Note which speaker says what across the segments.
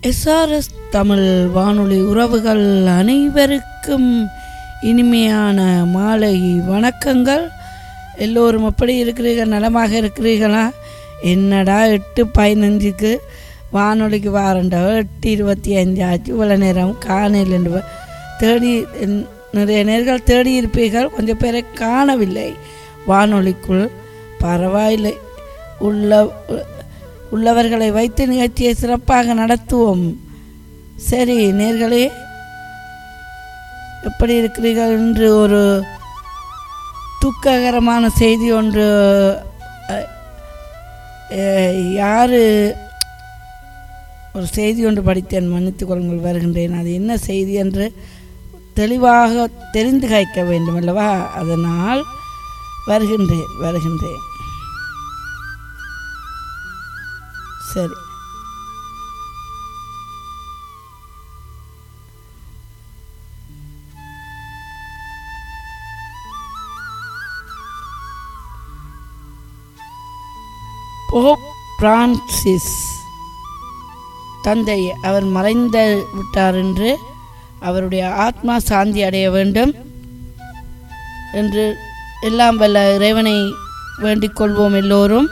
Speaker 1: SRS Tamil வானொலி உறவுகள் அனைவருக்கும் இனிமையான மாலை வணக்கங்கள் எல்லோரும் எப்படி இருக்கிறீர்கள் நலமாக இருக்கிறீர்களா என்னடா எட்டு பதினஞ்சுக்கு வானொலிக்கு வாரண்டா எட்டு இருபத்தி அஞ்சு ஆச்சு இவ்வளோ நேரம் காணையில் என்று தேடி நிறைய நேர்கள் தேடி இருப்பீர்கள் கொஞ்சம் பேரை காணவில்லை வானொலிக்குள் பரவாயில்லை உள்ள உள்ளவர்களை வைத்து நிகழ்ச்சியை சிறப்பாக நடத்துவோம் சரி நேர்களே எப்படி இருக்கிறீர்கள் என்று ஒரு துக்ககரமான செய்தி ஒன்று யார் ஒரு செய்தி ஒன்று படித்தேன் மன்னித்துக் கொள்ளுங்கள் வருகின்றேன் அது என்ன செய்தி என்று தெளிவாக தெரிந்து காய்க்க வேண்டும் அல்லவா அதனால் வருகின்றேன் வருகின்றேன் சரி போப் பிரான்சிஸ் தந்தை அவர் மறைந்து விட்டார் என்று அவருடைய ஆத்மா சாந்தி அடைய வேண்டும் என்று எல்லாம் வல்ல இறைவனை வேண்டிக் கொள்வோம் எல்லோரும்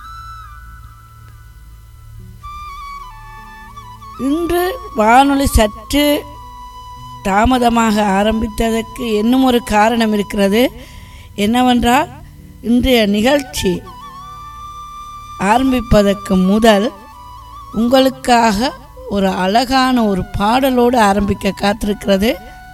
Speaker 1: இன்று வானொலி சற்று தாமதமாக ஆரம்பித்ததற்கு இன்னும் ஒரு காரணம் இருக்கிறது என்னவென்றால் இன்றைய நிகழ்ச்சி ஆரம்பிப்பதற்கு முதல் உங்களுக்காக ஒரு அழகான ஒரு பாடலோடு ஆரம்பிக்க காத்திருக்கிறது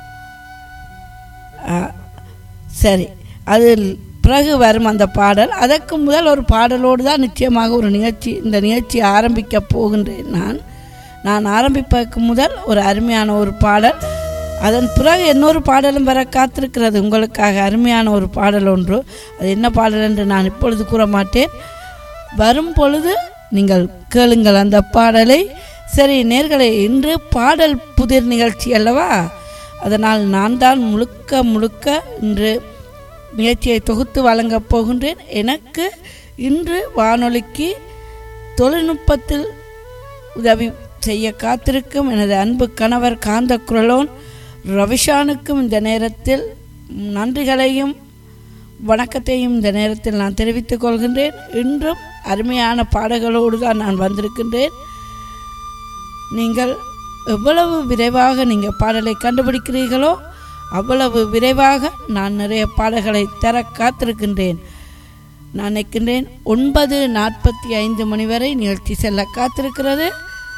Speaker 1: சரி அதில் பிறகு வரும் அந்த பாடல் அதற்கு முதல் ஒரு பாடலோடு தான் நிச்சயமாக ஒரு நிகழ்ச்சி இந்த நிகழ்ச்சி ஆரம்பிக்க போகின்றேன் நான் நான் ஆரம்பிப்பதற்கு முதல் ஒரு அருமையான ஒரு பாடல் அதன் பிறகு இன்னொரு பாடலும் வர காத்திருக்கிறது உங்களுக்காக அருமையான ஒரு பாடல் ஒன்று அது என்ன பாடல் என்று நான் இப்பொழுது கூற மாட்டேன் வரும் பொழுது நீங்கள் கேளுங்கள் அந்த பாடலை சரி நேர்களை இன்று பாடல் புதிர் நிகழ்ச்சி அல்லவா அதனால் நான் தான் முழுக்க முழுக்க இன்று நிகழ்ச்சியை தொகுத்து வழங்கப் போகின்றேன் எனக்கு இன்று வானொலிக்கு தொழில்நுட்பத்தில் உதவி செய்ய காத்திருக்கும் எனது அன்பு கணவர் காந்த குரலோன் ரவிஷானுக்கும் இந்த நேரத்தில் நன்றிகளையும் வணக்கத்தையும் இந்த நேரத்தில் நான் தெரிவித்துக் கொள்கின்றேன் இன்றும் அருமையான பாடல்களோடு தான் நான் வந்திருக்கின்றேன் நீங்கள் எவ்வளவு விரைவாக நீங்கள் பாடலை கண்டுபிடிக்கிறீர்களோ அவ்வளவு விரைவாக நான் நிறைய பாடல்களை தர காத்திருக்கின்றேன் நான் நினைக்கின்றேன் ஒன்பது நாற்பத்தி ஐந்து மணி வரை நிகழ்ச்சி செல்ல காத்திருக்கிறது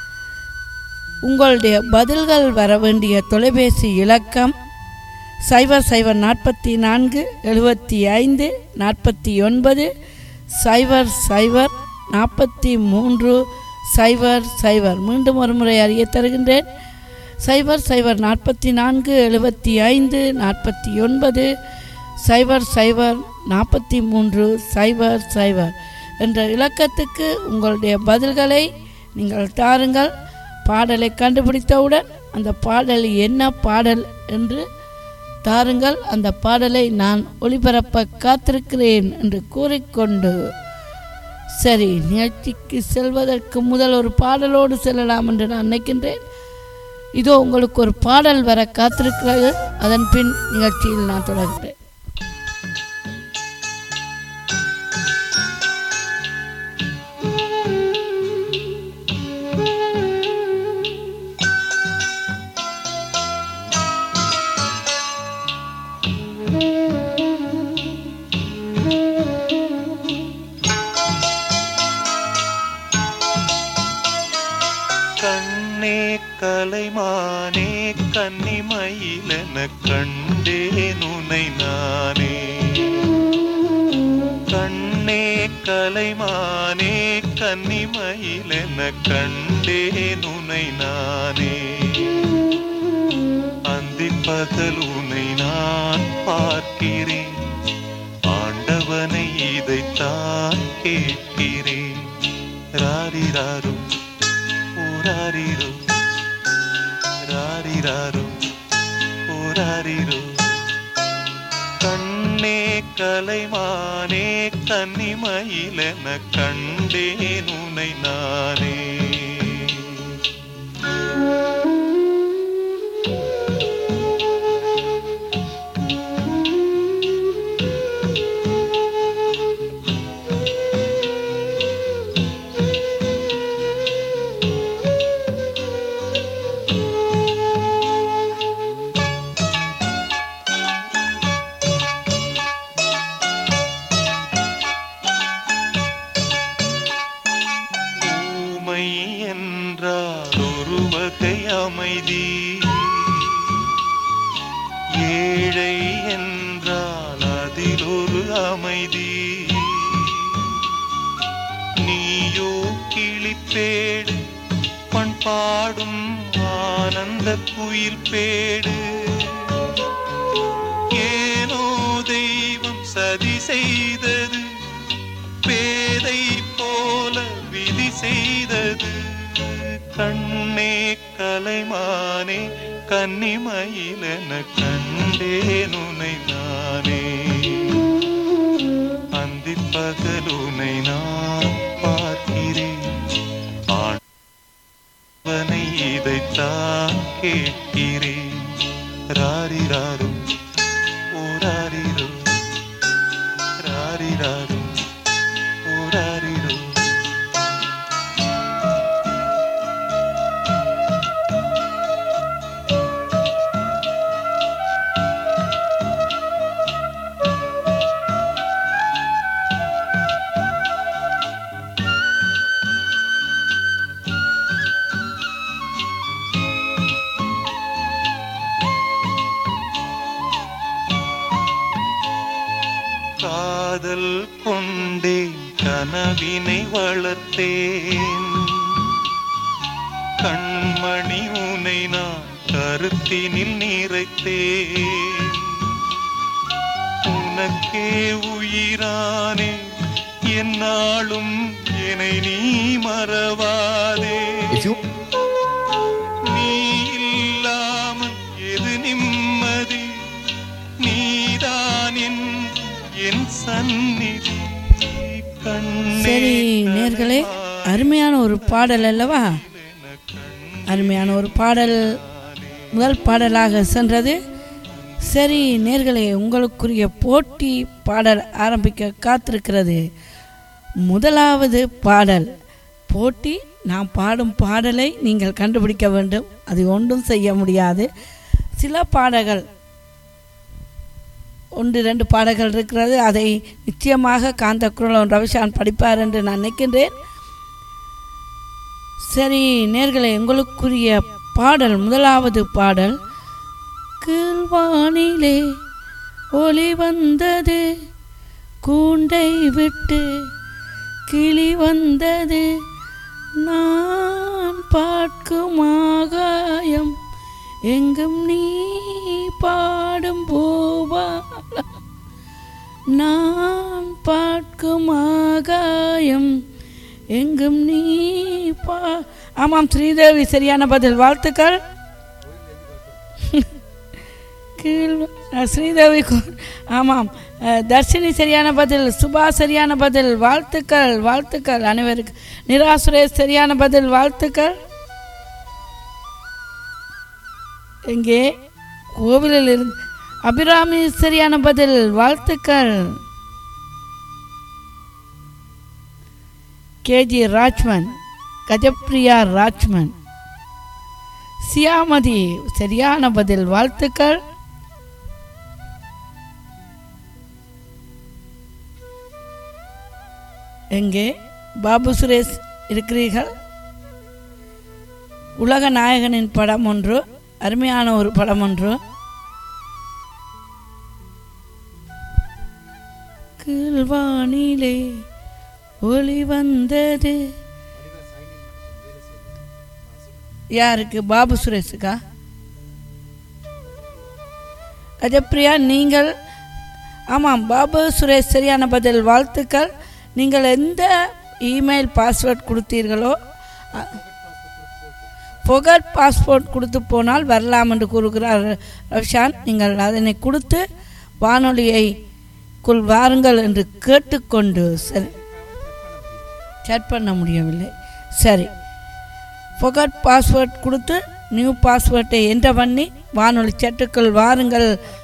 Speaker 1: உங்களுடைய பதில்கள் வர வேண்டிய தொலைபேசி இலக்கம் சைபர் சைபர் நாற்பத்தி நான்கு எழுபத்தி ஐந்து நாற்பத்தி ஒன்பது சைபர் சைபர் நாற்பத்தி மூன்று சைபர் சைபர் மீண்டும் ஒரு முறை அறிய தருகின்றேன் சைபர் சைபர் நாற்பத்தி நான்கு எழுபத்தி ஐந்து நாற்பத்தி ஒன்பது சைபர் சைபர் நாற்பத்தி மூன்று சைபர் சைபர் என்ற இலக்கத்துக்கு உங்களுடைய பதில்களை நீங்கள் தாருங்கள் பாடலை கண்டுபிடித்தவுடன் அந்த பாடல் என்ன பாடல் என்று தாருங்கள் அந்த பாடலை நான் ஒளிபரப்ப காத்திருக்கிறேன் என்று கூறிக்கொண்டு சரி நிகழ்ச்சிக்கு செல்வதற்கு முதல் ஒரு பாடலோடு செல்லலாம் என்று நான் நினைக்கின்றேன் இதோ உங்களுக்கு ஒரு பாடல் வர காத்திருக்கிறது அதன் பின் நிகழ்ச்சியில் நான் தொடர்கிறேன்
Speaker 2: கண்ணே கலைமானே கன்னிமயிலென கண்டேன் உனை நானே கண்ணே கலைமானே கன்னிமயிலென கண்டேன் உனை நானே அந்தின் பகல் உனை நான் பார்க்கிறேன் ஆண்டவனை இதைத்தான் கேட்கிறேன் ராரிராரும் ஓராரிரோ ராரிராரோ ஓராரிரோ கண்ணே கலைமானே கன்னிமயிலென கண்டேன் உனை நானே அமைதி ஏழை என்றால் அதில் ஒரு அமைதி நீயோ கிளிப்பேடு பண்பாடும் ஆனந்த குயில் பேடு ஏனோ தெய்வம் சதி செய்தது பேதை போல விதி செய்தது கண்ணே கலைமானே கன்னிமயிலென கண்டேன் உனை நானே அந்திப் பகலுனை நான் பார்க்கிறேன் ஆண்டவனை இதைத்தான் கேட்கிறேன் ராரிராரும் ஓராரிரோ ராரிராரும் ஓராரிரோ காதல் கொண்டேன் கனவினை வளர்த்தேன் கண்மணி உனை நான் கருத்தினில் நிறைத்தேன் உனக்கே உயிரானே என்னாலும் என்னை நீ மறவாதே நீ இல்லாமல் எது நிம்மதி நீதான் என் என் சந்நிதி கண்ணே
Speaker 1: சரி நேர்களே அருமையான ஒரு பாடல் அல்லவா அருமையான ஒரு பாடல் முதல் பாடலாக சென்றது சரி நேர்களே உங்களுக்குரிய போட்டி பாடல் ஆரம்பிக்க காத்திருக்கிறது முதலாவது பாடல் போட்டி நான் பாடும் பாடலை நீங்கள் கண்டுபிடிக்க வேண்டும் அது ஒன்றும் செய்ய முடியாது சில பாடல்கள் ஒன்று ரெண்டு பாடல்கள் இருக்கிறது அதை நிச்சயமாக காந்த குரலன் ரவிஷான் படிப்பார் என்று நான் நினைக்கின்றேன் சரி நேர்களே உங்களுக்குரிய பாடல் முதலாவது பாடல் கீழ்வானிலே ஒளி வந்தது கூண்டை விட்டு கிளி வந்தது நான் பார்க்கும் ஆகாயம் எங்கும் நீ பாடும் பூபாலம் நான் பார்க்கும் ஆகாயம் எங்கும் நீ பா ஆமாம் ஸ்ரீதேவி சரியான பதில் வாழ்த்துக்கள் கீழ் அஹ், ஸ்ரீதேவி கு- ஆமாம் அஹ், தர்ஷினி சரியான பதில் சுபா சரியான பதில் வாழ்த்துக்கள் வாழ்த்துக்கள் அனைவருக்கு நிரா சுரேஷ் சரியான பதில் வாழ்த்துக்கள் எங்கே கோவிலில் இருந்து அபிராமி சரியான பதில் வாழ்த்துக்கள் கேஜி ராஜ்மன் கஜப்ரியா ராஜ்மன் சியாமதி சரியான பதில் வாழ்த்துக்கள் எங்கே பாபு சுரேஷ் இருக்கிறீர்கள் உலக நாயகனின் படம் ஒன்று அருமையான ஒரு படம் ஒன்று கீழ்வானிலே ஒளி வந்தது யாருக்கு பாபு சுரேஷுக்கா கஜப்ரியா நீங்கள் ஆமாம் பாபு சுரேஷ் சரியான பதில் வாழ்த்துக்கள் நீங்கள் எந்த இமெயில் பாஸ்வேர்ட் கொடுத்தீர்களோ புகழ் பாஸ்போர்ட் கொடுத்து போனால் வரலாம் என்று கூறுகிறார் ரவிஷான் நீங்கள் அதனை கொடுத்து வானொலியை குள் வாருங்கள் என்று கேட்டுக்கொண்டு சரி சேட் பண்ண முடியவில்லை சரி புகழ் பாஸ்வேர்ட் கொடுத்து நியூ பாஸ்வேர்ட்டை என்டர் பண்ணி வானொலி சட்டுக்குள் வாருங்கள்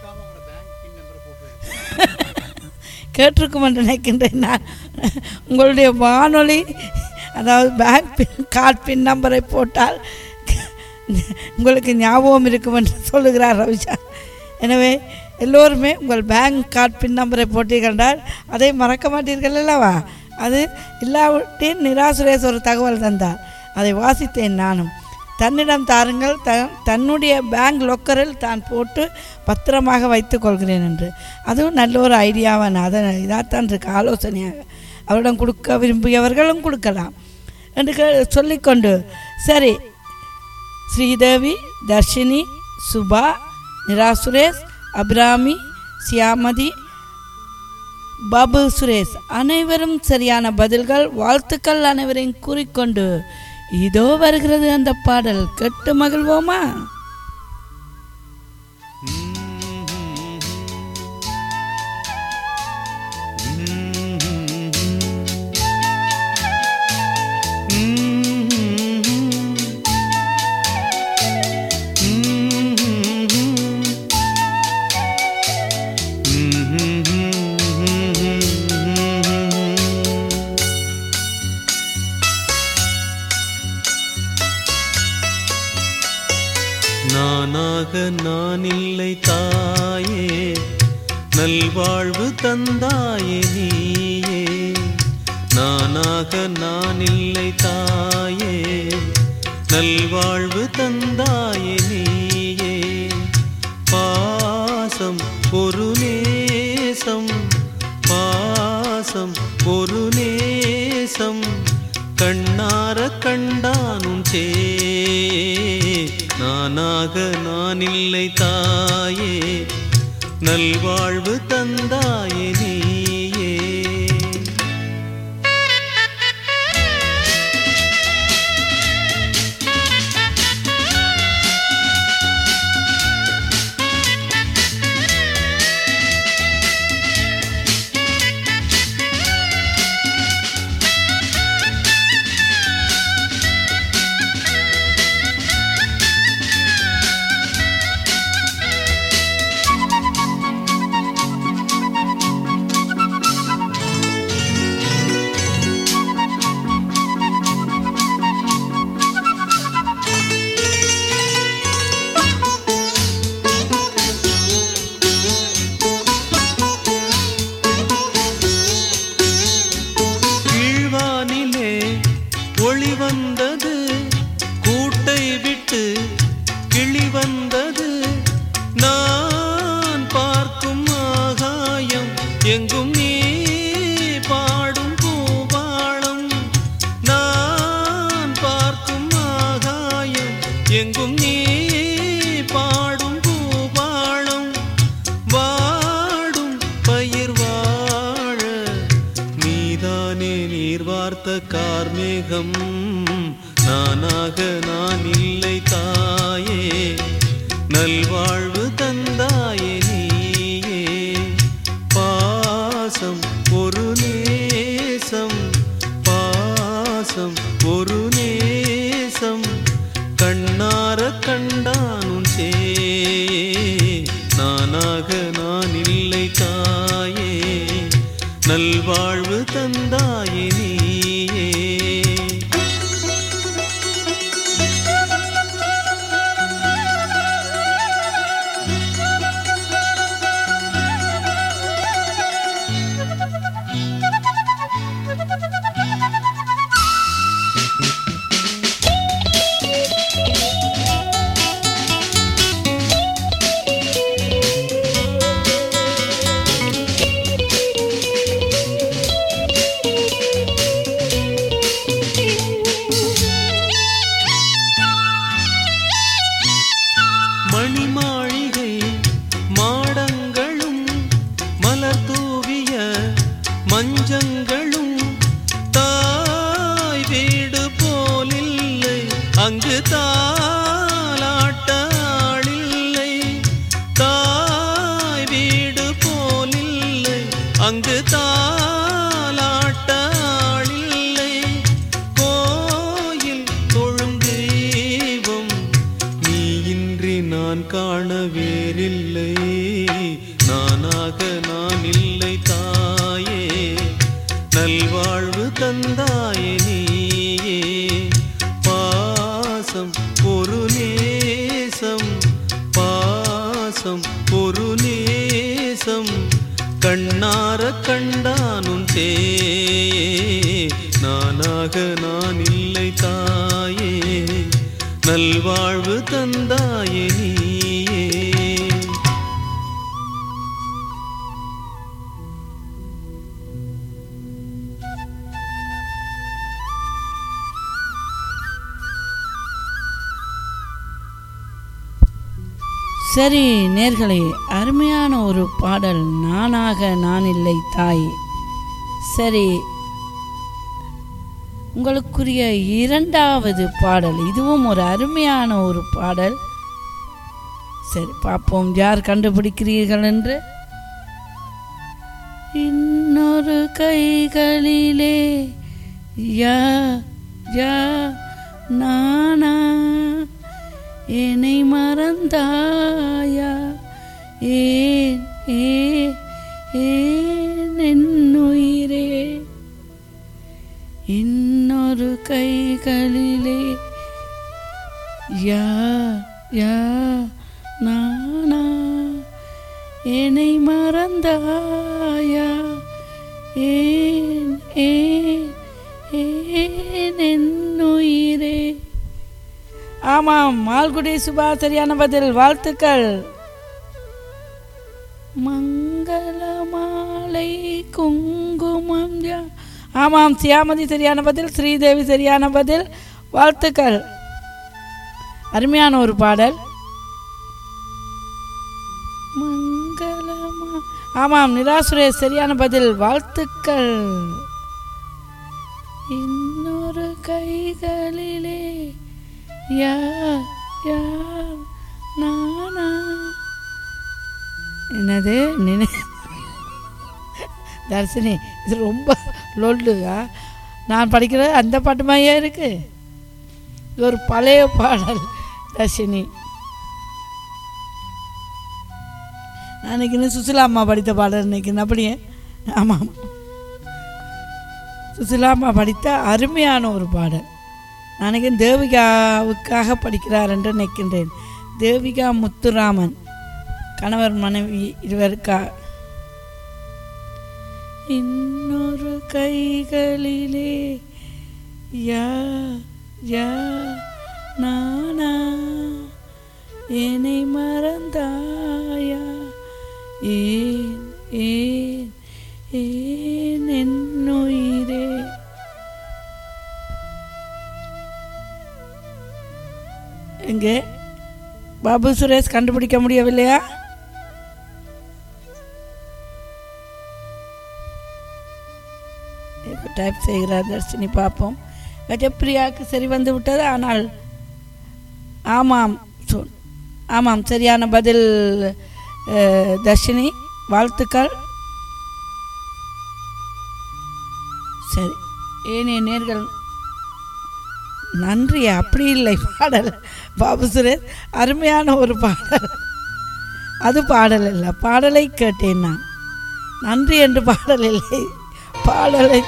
Speaker 1: கேட்டிருக்கும் என்று நினைக்கின்றேன் நான் உங்களுடைய வானொலி அதாவது பேங்க் பின் கார்டு பின் நம்பரை போட்டால் உங்களுக்கு ஞாபகம் இருக்கும் என்று சொல்லுகிறார் ரவிஷா எனவே எல்லோருமே உங்கள் பேங்க் கார்டு பின் நம்பரை போட்டீர்கள் அதை மறக்க மாட்டீர்கள் அல்லவா அது இல்லாவிட்டேன் நிராசுரேஸ் ஒரு தகவல் தந்தார் அதை வாசித்தேன் நானும் தன்னிடம் தாருங்கள் த தன்னுடைய பேங்க் லொக்கரில் தான் போட்டு பத்திரமாக வைத்துக் கொள்கிறேன் என்று அதுவும் நல்ல ஒரு ஐடியாவான அதை இதாகத்தான் இருக்கு ஆலோசனையாக அவரிடம் கொடுக்க விரும்பியவர்களும் கொடுக்கலாம் என்று கே- சொல்லிக்கொண்டு சரி ஸ்ரீதேவி தர்ஷினி சுபா நிரா சுரேஷ் அபிராமி சியாமதி பாபு சுரேஷ் அனைவரும் சரியான பதில்கள் வாழ்த்துக்கள் அனைவரையும் கூறிக்கொண்டு இதோ வருகிறது அந்த பாடல் கேட்டு மகிழ்வோமா
Speaker 2: நானாக நான் இல்லை தாயே நல்வாழ்வு தந்தாயே நீயே நானாக நான் இல்லை தாயே நல்வாழ்வு தந்தாயே நீயே பாசம் ஒரு நேசம் பாசம் ஒரு நேசம் கண்ணார கண்டானும் சே நானாக நான் இல்லை தாயே நல்வாழ்வு தந்தாயே நீயே கீழ்வானிலே ஒளி வந்தது கூட்டை விட்டு கிளி வந்தது நான் பார்க்கும் ஆகாயம் எங்கும் நீ பாடும் பூபாளம் நான் பார்க்கும் ஆகாயம் எங்கும் நீ பாடும் பூபாளம் வாடும் பயிர் வாழ நீதானே நீர் வார்த்த கார்மேகம் நானாக நான் இல்லை தாயே நல்வாழ்வு தந்தாயே நீயே பாசம் ஒரு நேசம் பாசம் ஒரு நேசம் கண்ணார கண்டானும் சே நானாக நான் இல்லை தாயே நல்வாழ்வு தந்தாயே நீயே மணிமாளிகை மாடங்களும் மலர் தூவிய மஞ்சங்களும் தாய் வீடு போலில்லை அங்கு தாலாட்ட ஆளில்லை தாய் வீடு போலில்லை அங்கு தாலாட்ட ஆளில்லை கோயில் தொழும் தெய்வம் நீ இன்றி நான் காண வேறில்லை நானாக நான் இல்லை தாயே நல்வாழ்வு தந்தாயே நீயே பாசம் ஒரு நேசம் பாசம் ஒரு நேசம் கண்ணார கண்டானும் தே நானாக நான் இல்லை தாயே நல்வாழ்வு தந்தாயே நீயே
Speaker 1: சரி நேர்களே அருமையான ஒரு பாடல் நானாக நான் இல்லை தாய் சரி உங்களுக்குரிய இரண்டாவது பாடல் இதுவும் ஒரு அருமையான ஒரு பாடல் சரி பார்ப்போம் யார் கண்டுபிடிக்கிறீர்கள் என்று இன்னொரு கைகளிலே யா யா நானா என்னை மறந்தாயா ஏன் ஏன் ஏன் என் உயிரே இன்னொரு கைகளிலே யா யா நானா என்னை மறந்தாயா ஏன் ஏன் ஏன் என் உயிரே ஆமாம் மால்குடி சுபா சரியான பதில் வாழ்த்துக்கள் மங்கள மாலை குங்குமம் யா- ஆமாம் சியாமதி சரியான பதில் ஸ்ரீதேவி சரியான பதில் வாழ்த்துக்கள் அருமையான ஒரு பாடல் மங்களமா ஆமாம் நிராசுரேஷ் சரியான பதில் வாழ்த்துக்கள் இன்னொரு கைகளிலே யார் யார் நானா என்னது நினை தர்ஷினி இது ரொம்ப லொல்லுயா நான் படிக்கிற அந்த பாட்டு மாதிரியே இருக்கு இது ஒரு பழைய பாடல் தர்ஷினி நான் நினைக்கிறேன் சுசிலா அம்மா படித்த பாடல் நினைக்கிறேன் அப்படியே ஆமாம் சுசிலா அம்மா படித்த அருமையான ஒரு பாடல் நான் நினைக்கிறேன் தேவிகாவுக்காக படிக்கிறார் என்று நினைக்கின்றேன் தேவிகா முத்துராமன் கணவர் மனைவி இருவருக்கா இன்னொரு கைகளிலே யா யா நானா என்னை மறந்தாயா ஏன் ஏன் ஏன் என் உயிரே எங்கே பாபு சுரேஷ் கண்டுபிடிக்க முடியவில்லையா ஏதோ டைப் செய்கிறார் தர்ஷினி பார்ப்போம் கஜப்பிரியாவுக்கு சரி வந்து விட்டது ஆனால் ஆமாம் சொல் ஆமாம் சரியான பதில் அஹ், தர்ஷினி வாழ்த்துக்கள் சரி ஏனே நேர்கள் நன்றி அப்படி இல்லை பாடல் பாபு சுரேஷ் அருமையான ஒரு பாடல் அது பாடல் இல்லை பாடலை கேட்டேன் நான் நன்றி என்று பாடல் இல்லை பாடலை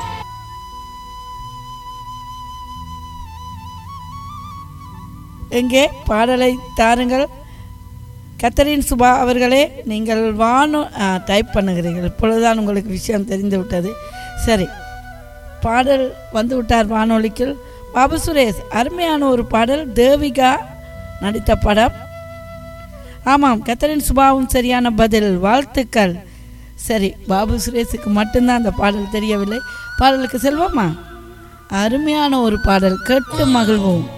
Speaker 1: எங்கே பாடலை தாருங்கள் கத்தரின் சுபா அவர்களே நீங்கள் வானோ ஆ, டைப் பண்ணுகிறீர்கள் இப்பொழுதுதான் உங்களுக்கு விஷயம் தெரிந்து விட்டது சரி பாடல் வந்து விட்டார் வானொலிக்குள் பாபு சுரேஷ் அருமையான ஒரு பாடல் தேவிகா நடித்த படம் ஆமாம் கத்தரின் சுபாவும் சரியான பதில் வாழ்த்துக்கள் சரி பாபு சுரேஷுக்கு மட்டும்தான் அந்த பாடல் தெரியவில்லை பாடலுக்கு செல்வோமா அருமையான ஒரு பாடல் கேட்டு மகிழ்வோம்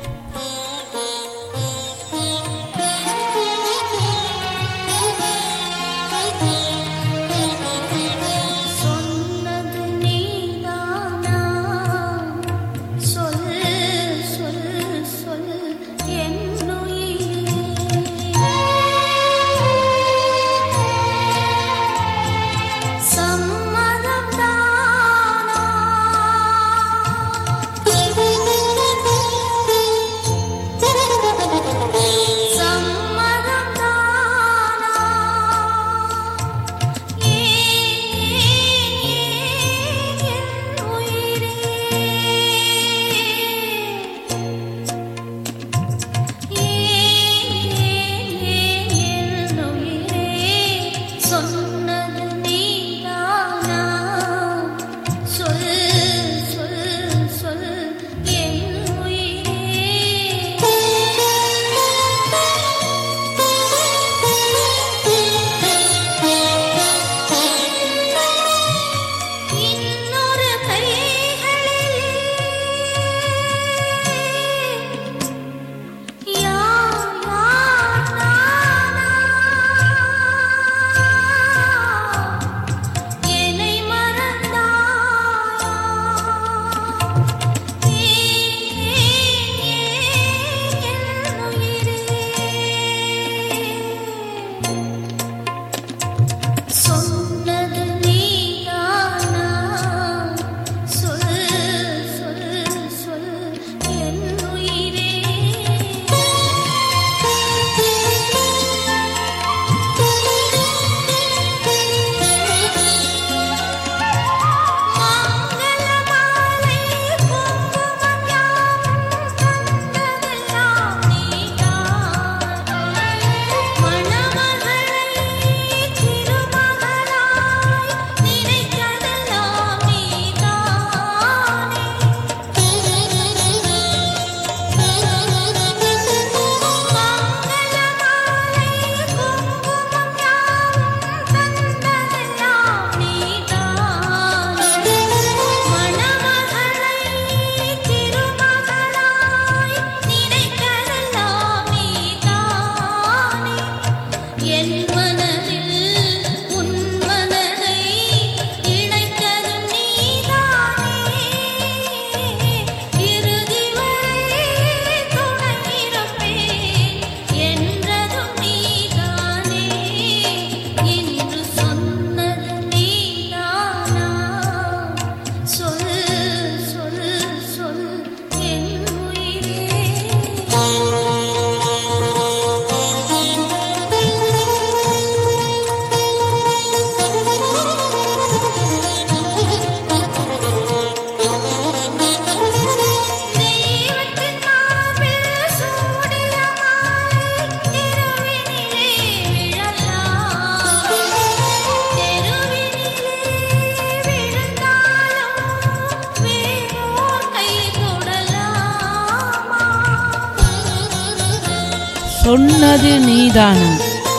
Speaker 3: சொன்னது நீதானா சொல் சொல் சொல் என்னுயிரே சம்மதம் தானா
Speaker 1: சொன்னது நீதானா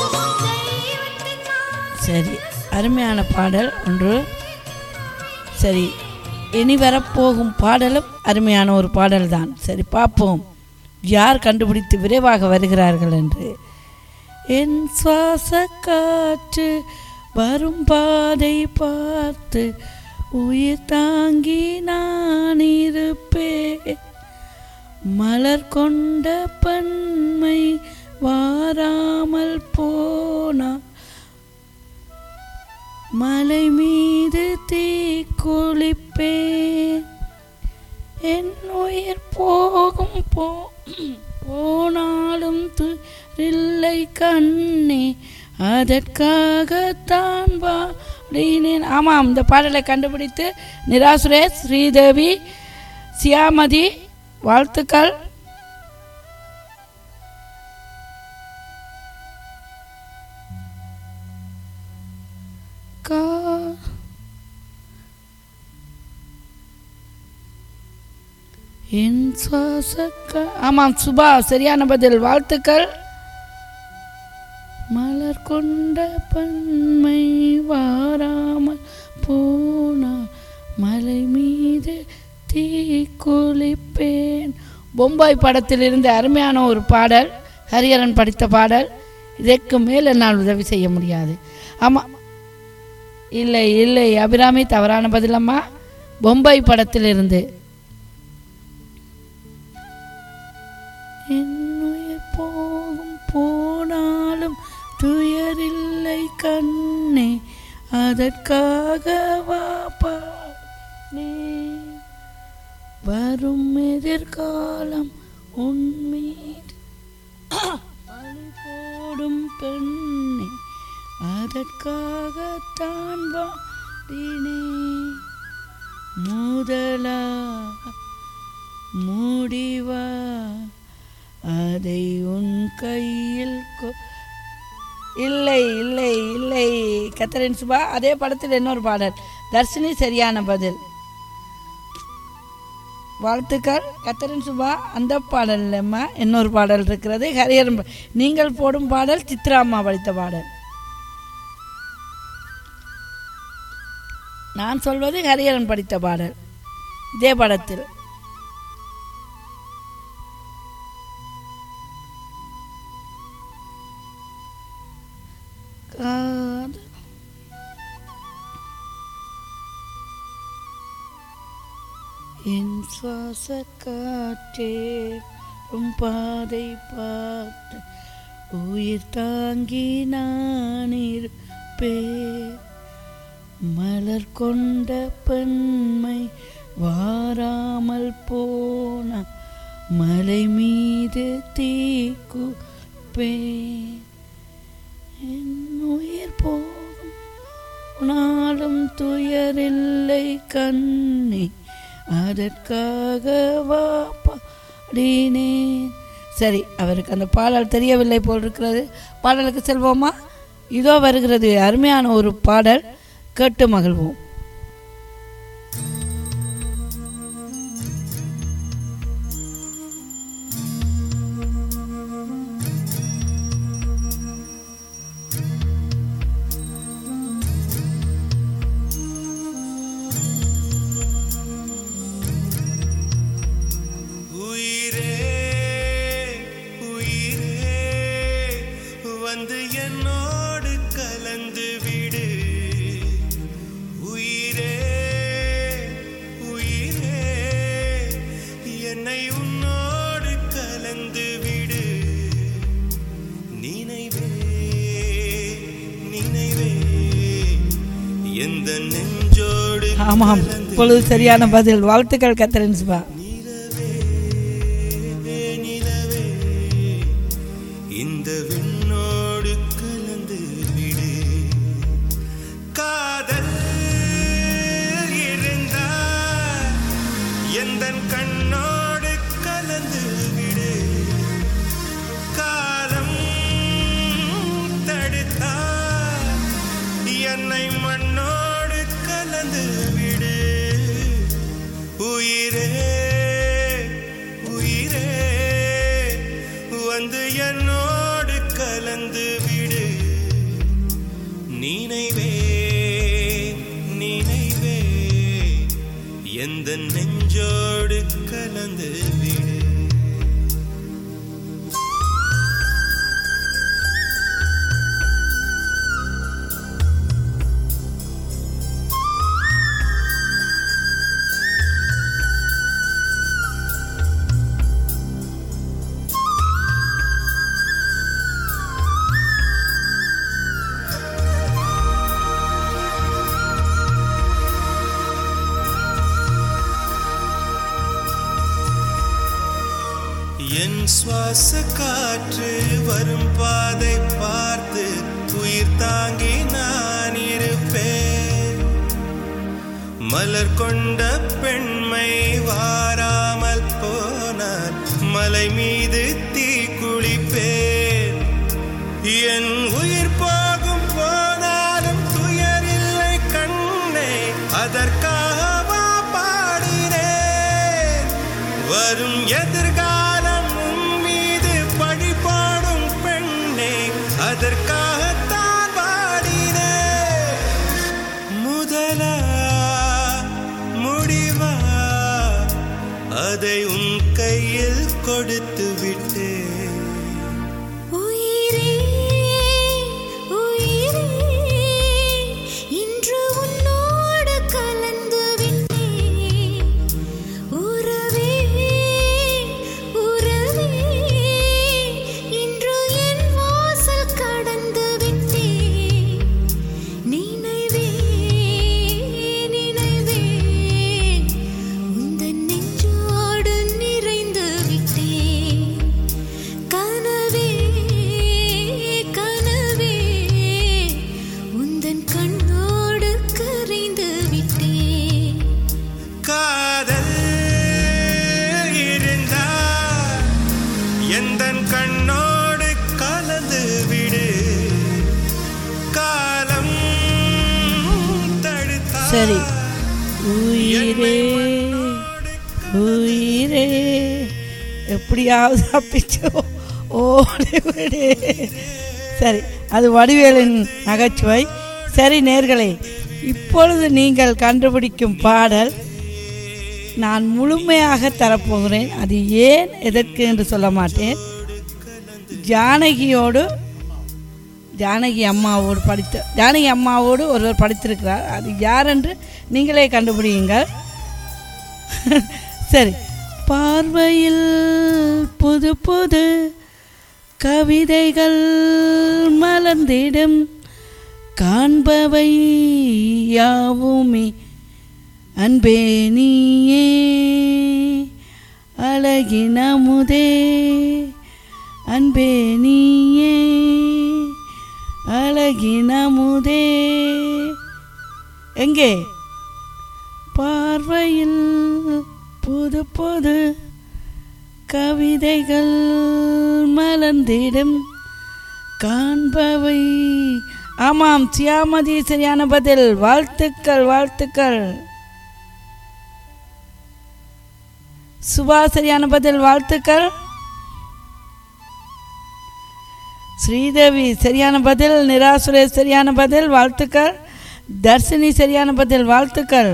Speaker 1: சரி அருமையான பாடல் ஒன்று சரி இனி வரப்போகும் பாடலும் அருமையான ஒரு பாடல் தான் சரி பார்ப்போம் யார் கண்டுபிடித்து விரைவாக வருகிறார்கள் என்று என் சுவாச காற்று வரும் பாதை பார்த்து உயிர் தாங்கி நான் இருப்பேன் மலர் கொண்ட பன்மை வாராமல் போனா மலை மீது தீ குளிப்பேன் என் உயிர் போகும் போ போனாலும் துரில்லை கண்ணே அதற்காகத்தான் பாடினேன் ஆமாம் இந்த பாடலை கண்டுபிடித்து நிராசுரேஷ் ஸ்ரீதேவி சியாமதி வாழ்த்துக்கள் கா என் சுவாச கா- ஆமாம் சுபா சரியான பதில் வாழ்த்துக்கள் மலர் கொண்ட பன்மை வாராமல் போனா மலை மீது தீ குளிப்பேன் பொம்பாய் படத்திலிருந்து அருமையான ஒரு பாடல் ஹரிஹரன் படித்த பாடல் இதற்கு மேல் என்னால் உதவி செய்ய முடியாது ஆமாம் இல்லை இல்லை அபிராமி தவறான பதிலம்மா பொம்பாய் படத்திலிருந்து என் உயிர் போகும் போனாலும் துயரில்லை கண்ணே அதற்காக வாப்பா நீ வரும் எதிர்காலம் உன்மீது பழி போடும் பெண்ணே அதற்காகத்தான் வாடினே முதலா முடிவா அதை உன் கையில் கொ- இல்லை இல்லை இல்லை கத்தரின் சுபா அதே படத்தில் இன்னொரு பாடல் தர்ஷினி சரியான பதில் வாழ்த்துக்கள் கத்தரின் சுபா அந்த பாடல் இல்லைம்மா இன்னொரு பாடல் இருக்கிறது ஹரியரன் பா- நீங்கள் போடும் பாடல் சித்ரா அம்மா படித்த பாடல் நான் சொல்வது ஹரியரன் படித்த பாடல் இதே படத்தில் காது என் சுவாச காற்றே உன் பாதை பார்த்து உயிர் தாங்கி நான் இருப்பேன் மலர் கொண்ட பெண்மை வாராமல் போன மலை மீது தீக்குப்பேன் என் உயிர் போகும் நாளும் துயரில்லை கண்ணே அதற்காக பாடினேன் சரி அவருக்கு அந்த பாடல் தெரியவில்லை போல் இருக்கிறது பாடலுக்கு செல்வோமா இதோ வருகிறது அருமையான ஒரு பாடல் கேட்டு மகிழ்வோம்
Speaker 2: உயிரே உயிரே வந்து என்னோடு கலந்து விடு உயிரே உயிரே என்னை உன்னோடு கலந்து விடு நினைவே நினைவே எந்த நெஞ்சோடு
Speaker 1: ஆமாம் இப்பொழுது சரியான பதில் வாழ்த்துக்கள் கத்தரின் சுபா
Speaker 2: நிலவே நிலவே இந்த விண்ணோடு கலந்து விடு காதல் இருந்தால் எந்த கண்ணோடு கலந்து விடு காலம் தடுத்தால் என்னை மண்ணோடு கலந்து விடு உயிரே உயிரே வந்து என்னோடு என் சுவாச காற்று வரும் பாதை பார்த்து உயிர் தாங்கி நான் இருப்பேன் மலர் கொண்ட பெண்மை வாராமல் போனார் மலை மீது தீ குளிப்பேன் என் உயிர் போகும் போனாலும் துயரில்லை கண்ணே அதற்காகவா பாடினேன் வரும் எதிர்காலம் உன் மீது பழி பாடும் பெண்ணே அதற்காகத்தான் பாடினேன் முதலா முடிவா அதை உன் கையில் கொடுத்து விட்டேன்
Speaker 3: உயிரே உயிரே இன்று உன்னோடு கலந்து விட்டேன் உறவே உறவே இன்று என் வாசல் கடந்து விட்டேன் நினைவே நினைவே உந்தன் நெஞ்சோடு நிறைந்து விட்டேன் கனவே கனவே உந்தன் கண்ணோடு கரைந்து விட்டேன்
Speaker 2: காதல் இருந்தா எந்தன் கண்ணோடு கலந்து விடு காலம் தடுத்தா
Speaker 1: சரி உயிரே உயிரே எப்படியாவது தப்பிச்சோ ஓடி விடு சரி அது வடிவேலின் நகைச்சுவை சரி நேர்களே இப்பொழுது நீங்கள் கண்டுபிடிக்கும் பாடல் நான் முழுமையாக தரப்போகிறேன் அது ஏன் எதற்கு என்று சொல்ல மாட்டேன் ஜானகியோடு ஜானகி அம்மாவோடு படித்த ஜானகி அம்மாவோடு ஒருவர் படித்திருக்கிறார் அது யார் என்று நீங்களே கண்டுபிடியுங்கள் சரி பார்வையில் புது புது கவிதைகள் மலர்ந்திடும் காண்பவை யாவுமே அன்பே நீயே அழகின் அமுதே அன்பே நீயே அழகின் அமுதே எங்கே பார்வையில் புது புது கவிதைகள் மலர்ந்திடும் காண்பவை ஆமாம் சியாமதி சரியான பதில் வாழ்த்துக்கள் வாழ்த்துக்கள் சுபா சரியான பதில் வாழ்த்துக்கள் ஸ்ரீதேவி சரியான பதில் நிரா சுரேஷ் சரியான பதில் வாழ்த்துக்கள் தர்ஷினி சரியான பதில் வாழ்த்துக்கள்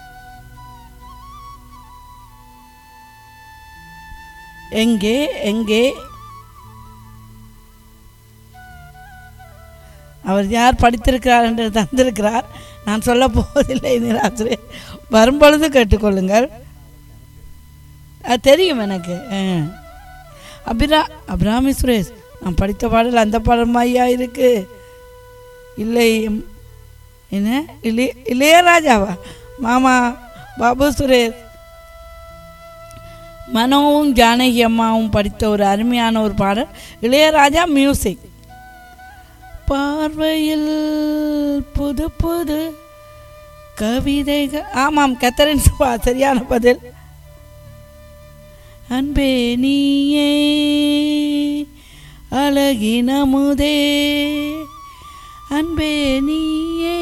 Speaker 1: எங்கே எங்கே அவர் யார் படித்திருக்கிறார் என்று தந்திருக்கிறார் நான் சொல்ல போவதில்லை நிராசரே வரும்பொழுது கேட்டுக்கொள்ளுங்கள் அது தெரியும் எனக்கு ஆ. அபிரா அபிராமி சுரேஷ் நான் படித்த பாடல் அந்த பாடல் மாதிரியா இருக்கு இல்லை எம்- என்ன இளைய இளையராஜாவா மாமா பாபு சுரேஷ் மனோவும் ஜானகி அம்மாவும் படித்த ஒரு அருமையான ஒரு பாடல் இளையராஜா மியூசிக் பார்வையில் புது புது கவிதைகள் ஆமாம் கத்தரின் சுபா சரியான பதில் அன்பே நீயே அழகின் அமுதே அன்பே நீயே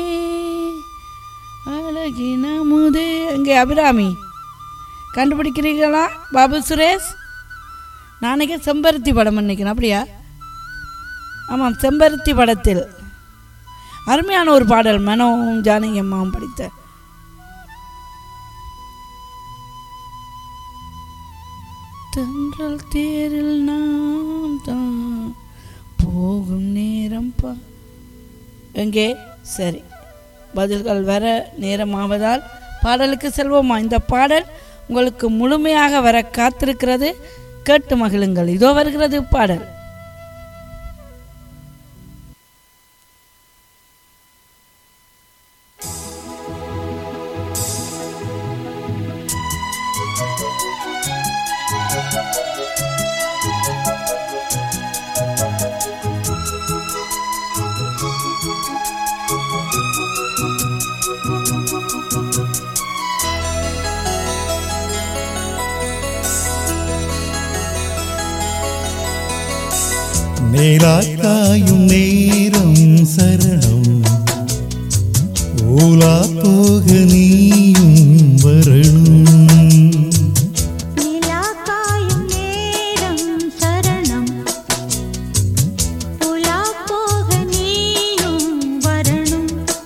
Speaker 1: அழகின் அமுதே அங்கே அபிராமி கண்டுபிடிக்கிறீங்களா பாபு சுரேஷ் நாளைக்கு செம்பருத்தி படம் நினைக்கிறேன் அப்படியா ஆமாம் செம்பருத்தி படத்தில் அருமையான ஒரு பாடல் மனோவும் ஜானகி அம்மாவும் படித்த தென்றல் தேரில் நாம் தான் போகும் நேரம் பா எங்கே சரி பதில்கள் வர நேரமாவதால் பாடலுக்கு செல்வோமா இந்த பாடல் உங்களுக்கு முழுமையாக வர காத்திருக்கிறது கேட்டு மகிழுங்கள் இதோ வருகிறது பாடல்
Speaker 4: மேலாக்காயும் நேரம் சரணம் ஊலா போக நீயும் வரணும்
Speaker 3: நிலா காயும் நேரம் சரணம் புலா போக நீயும் வரணும்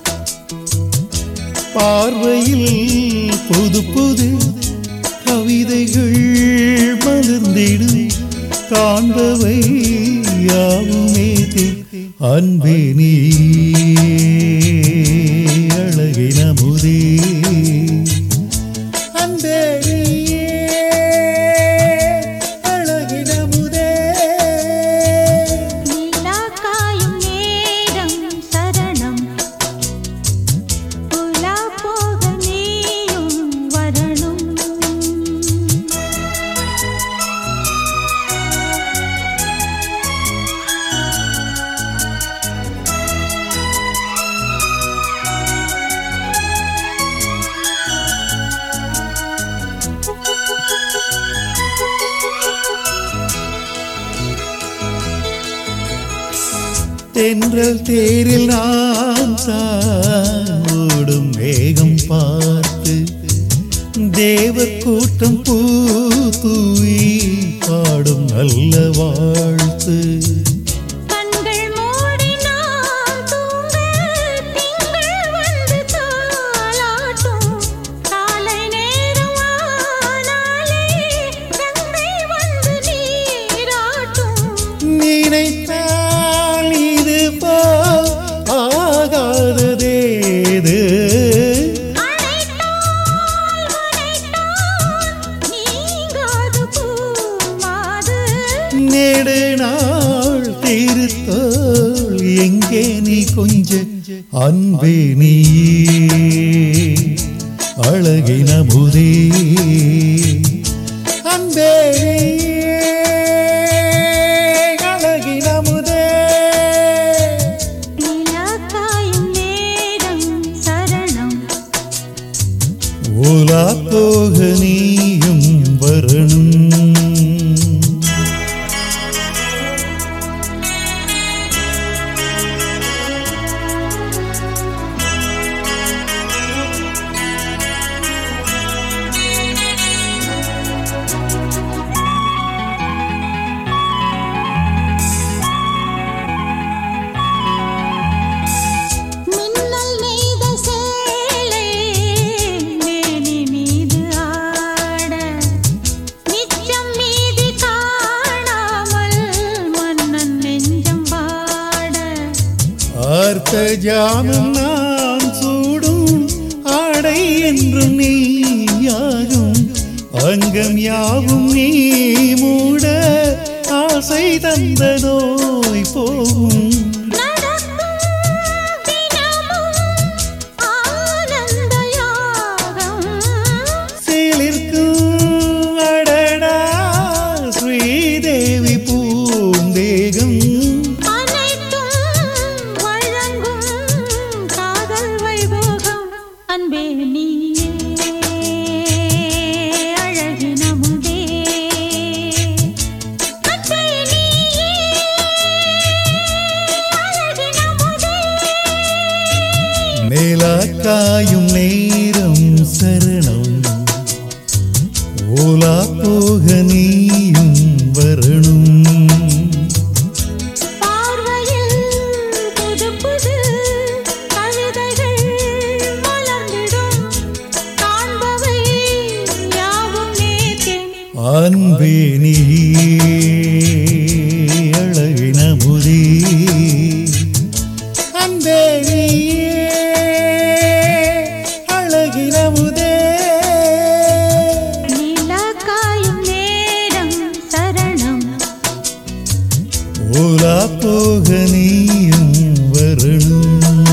Speaker 4: பார்வையில் புது புது கவிதைகள் மலர்ந்திடும் காண்பவை யாவுமே தே- அன்பே நீ அழகின முதே அன்பே நீயே அழகின முதே
Speaker 3: நிலா காயும் நேரம் சரணம் புலா போக நீயும் வரணும்
Speaker 4: தென்றல் தேரில் நான் தான் ஓடும் வேகம் பார்த்து தேவர் கூட்டம் பூ தூவி பாடும் நல்ல வாழ்த்து
Speaker 3: கண்கள் மூடினால் தூங்க திங்கள் வந்து தாலாட்டும் காலை நேரம் ஆனாலே கங்கை வந்து நீராட்டும்
Speaker 4: நினைத்தால் இது போல் ஆகாததேது
Speaker 3: அழைத்தால் உரைத்தால் நீங்காது பூமாது
Speaker 4: நெடு நாள் திருத்தோள் எங்கே நீ கொஞ்ச அன்பே நீயே அழகின முதே அன்பே நீயே அழகின முதே
Speaker 3: நிலா காயும் நேரம் சரணம்
Speaker 4: ஓலா போக நீயும் வரணும்
Speaker 3: மின்னல் நெய்த சேலை மேனி மீது ஆட நிச்சம் மீதி காணாமல் மன்னன் நெஞ்சம் பாட
Speaker 4: ஆர்த்த ஜாமம் நான் சூடும் ஆடை என்றும் நீயாகும் அங்கம் யாவும் நீ மூட ஆசை தந்த நோய் போகும்
Speaker 3: நடக்கும் தினமும் ஆனந்த யாகம்
Speaker 4: சிலிர்க்கும் அடடா ஸ்ரீதேவி பூந்தேகம்
Speaker 3: அனைத்தும் வழங்கும் காதல் வைபோகம் அன்பே நீயே அழகின முதே அன்பே நீயே அழகின முதே
Speaker 4: மேலாக்காயும் நேரம் சரணம் ஓலா போக நீயும் வரணும்
Speaker 3: பார்வையில் புது புது கவிதைகள் மலர்ந்திடும் காண்பவை யாவும் நேர்த்தே
Speaker 4: அன்பே நீ அழகின முதே அன்பே நீயே அழகின முதே
Speaker 3: நிலா காயும் நேரம் சரணம்
Speaker 4: ஓலா போக நீயும் வரணும்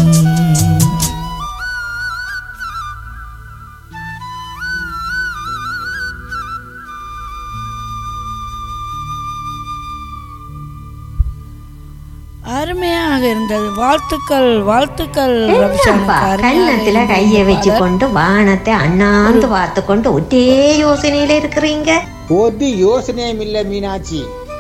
Speaker 1: அருமையாக இருந்தது வாழ்த்துக்கள் வாழ்த்துக்கள்
Speaker 5: என்னப்பா
Speaker 1: ரவிசானுக்கு. அருமையாக
Speaker 5: கன்னத்துல
Speaker 1: இருந்தது
Speaker 5: கைய வச்சு
Speaker 1: பாடல்.
Speaker 5: கொண்டு வானத்தை அண்ணாந்து பார்த்து கொண்டு ஒரே யோசனையில இருக்கிறீங்க
Speaker 6: ஒரு யோசனையும் இல்ல மீனாட்சி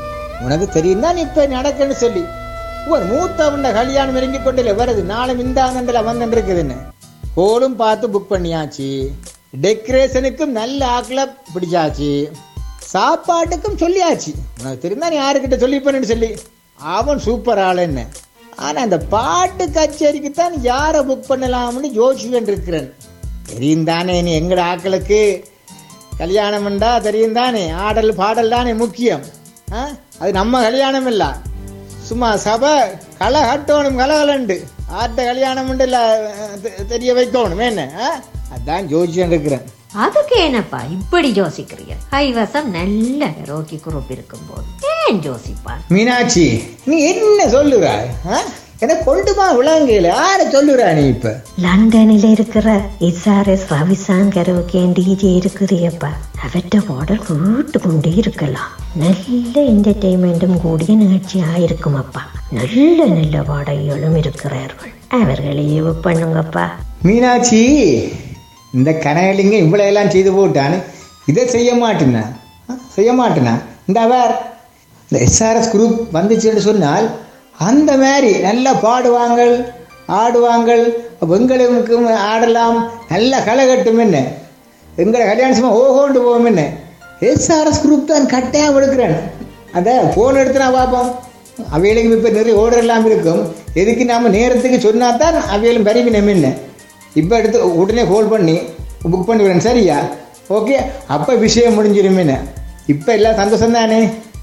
Speaker 6: உனக்கு தெரியும் தான் இப்ப நடக்குன்னு சொல்லி ஒரு மூத்தவண்ட கல்யாணம் இறங்கி கொண்டு வருது நாளை மிந்தாங்கண்டில் வந்துட்டு இருக்குதுன்னு ஹோலும் பார்த்து புக் பண்ணியாச்சு டெக்கரேஷனுக்கும் நல்ல ஆக்கில் பிடிச்சாச்சு சாப்பாட்டுக்கும் சொல்லியாச்சு உனக்கு தெரியும் தான் யாருக்கிட்ட சொல்லிப்பேன்னு சொல்லி அவன் சூப்பர் ஆளுன்னு ஆனா அந்த பாட்டு கச்சேரிக்கு தான் யாரை புக் பண்ணலாம்னு யோசிச்சுட்டு இருக்கிறேன் தெரியும் தானே நீ எங்கட ஆக்களுக்கு கல்யாணம்ண்டா தெரியும் தானே ஆடல் பாடல் தானே முக்கியம் ஆ? அது நம்ம கல்யாணம் இல்ல சும்மா சபை களை கட்டணும் கலகலண்டு ஆட்ட கல்யாணம் இல்ல தெ- தெரிய வைக்கணும் என்ன ஆ? அதான் ஜோசியம் இருக்கிறேன்
Speaker 5: அதுக்கு என்னப்பா இப்படி யோசிக்கிறீங்க கைவசம் நல்ல ரோக்கி குரூப் இருக்கும்போது ஏன் யோசிப்பா
Speaker 6: மீனாட்சி நீ என்ன சொல்லுறாய் ஆ? எனக்கு கொண்டுமா விளங்கல யார சொல்லுறா நீ இப்ப
Speaker 5: லண்டனில் இருக்கிற எஸ்ஆர்எஸ் ரவிசாங்கர் டிஜே இருக்குறியப்பா அவற்ற பாடல் கேட்டு கொண்டே இருக்கலாம் நல்ல என்டர்டெயின்மெண்ட்டும் கூடிய நிகழ்ச்சியா இருக்கும் அப்பா நல்ல நல்ல பாடகிகளும் இருக்கிறார்கள் அவர்களையே பண்ணுங்கப்பா
Speaker 6: மீனாட்சி இந்த கனகலிங்க இவ்வளவு எல்லாம் செய்து போட்டான்னு இதை செய்ய மாட்டேனா ஆ? செய்ய மாட்டேனா இந்த அவர் இந்த எஸ்ஆர்எஸ் குரூப் வந்துச்சுன்னு சொன்னால் அந்த மாதிரி நல்லா பாடுவாங்கள் ஆடுவாங்கள் எங்களுக்கும் ஆடலாம் நல்ல களை கட்டும் என்ன எங்களை கல்யாணம் சும்மா ஓஹோண்டு போவோம் என்ன எஸ்ஆர்எஸ் குரூப் தான் கட்டாயம் எடுக்கிறேன் அதை ஃபோன் எடுத்து நான் பார்ப்போம் அவைகளுக்கு இப்போ நிறைய ஓர்டர் எல்லாம் இருக்கும் எதுக்கு நாம நேரத்துக்கு சொன்னா தான் அவைகளும் பரிவினம் என்ன இப்போ எடுத்து உடனே கால் பண்ணி புக் பண்ணி விடுறேன் சரியா ஓகே அப்போ விஷயம் முடிஞ்சிருமேன்னு இப்போ எல்லாம் சந்தோஷம் தானே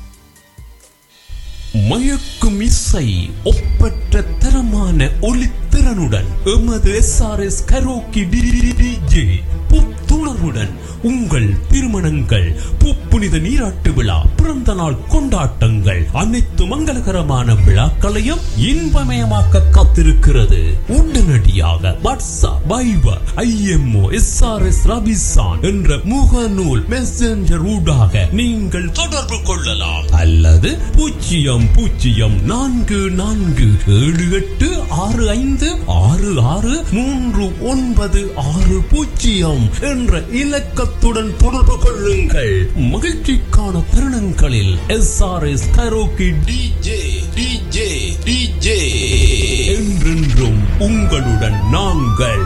Speaker 7: மயக்கும் இசை ஒப்பற்ற தரமான ஒளித்திறனுடன் எமது எஸ்ஆர்எஸ் கரோக்கி டிஜே புத்துணர்வுடன் உங்கள் திருமணங்கள் புப்புனித நீராட்டு விழா பிறந்த நாள் கொண்டாட்டங்கள் அனைத்து மங்களகரமான விழாக்களையும் இன்பமயமாக்க காத்திருக்கிறது உடனடியாக WhatsApp Viber IMO S R S Rabisan என்ற முகநூல் மெசஞ்சர் ஊடாக நீங்கள் தொடர்பு கொள்ளலாம் அல்லது பூஜ்ஜியம் பூஜ்ஜியம் நான்கு நான்கு ஏழு எட்டு ஆறு ஐந்து ஆறு ஆறு மூன்று ஒன்பது ஆறு பூஜ்ஜியம் என்ற இலக்கத்துடன் தொடர்பு கொள்ளுங்கள் மகிழ்ச்சிக்கான தருணங்களில் S R S karaoke DJ DJ DJ என்றென்றும் உங்களுடன் நாங்கள்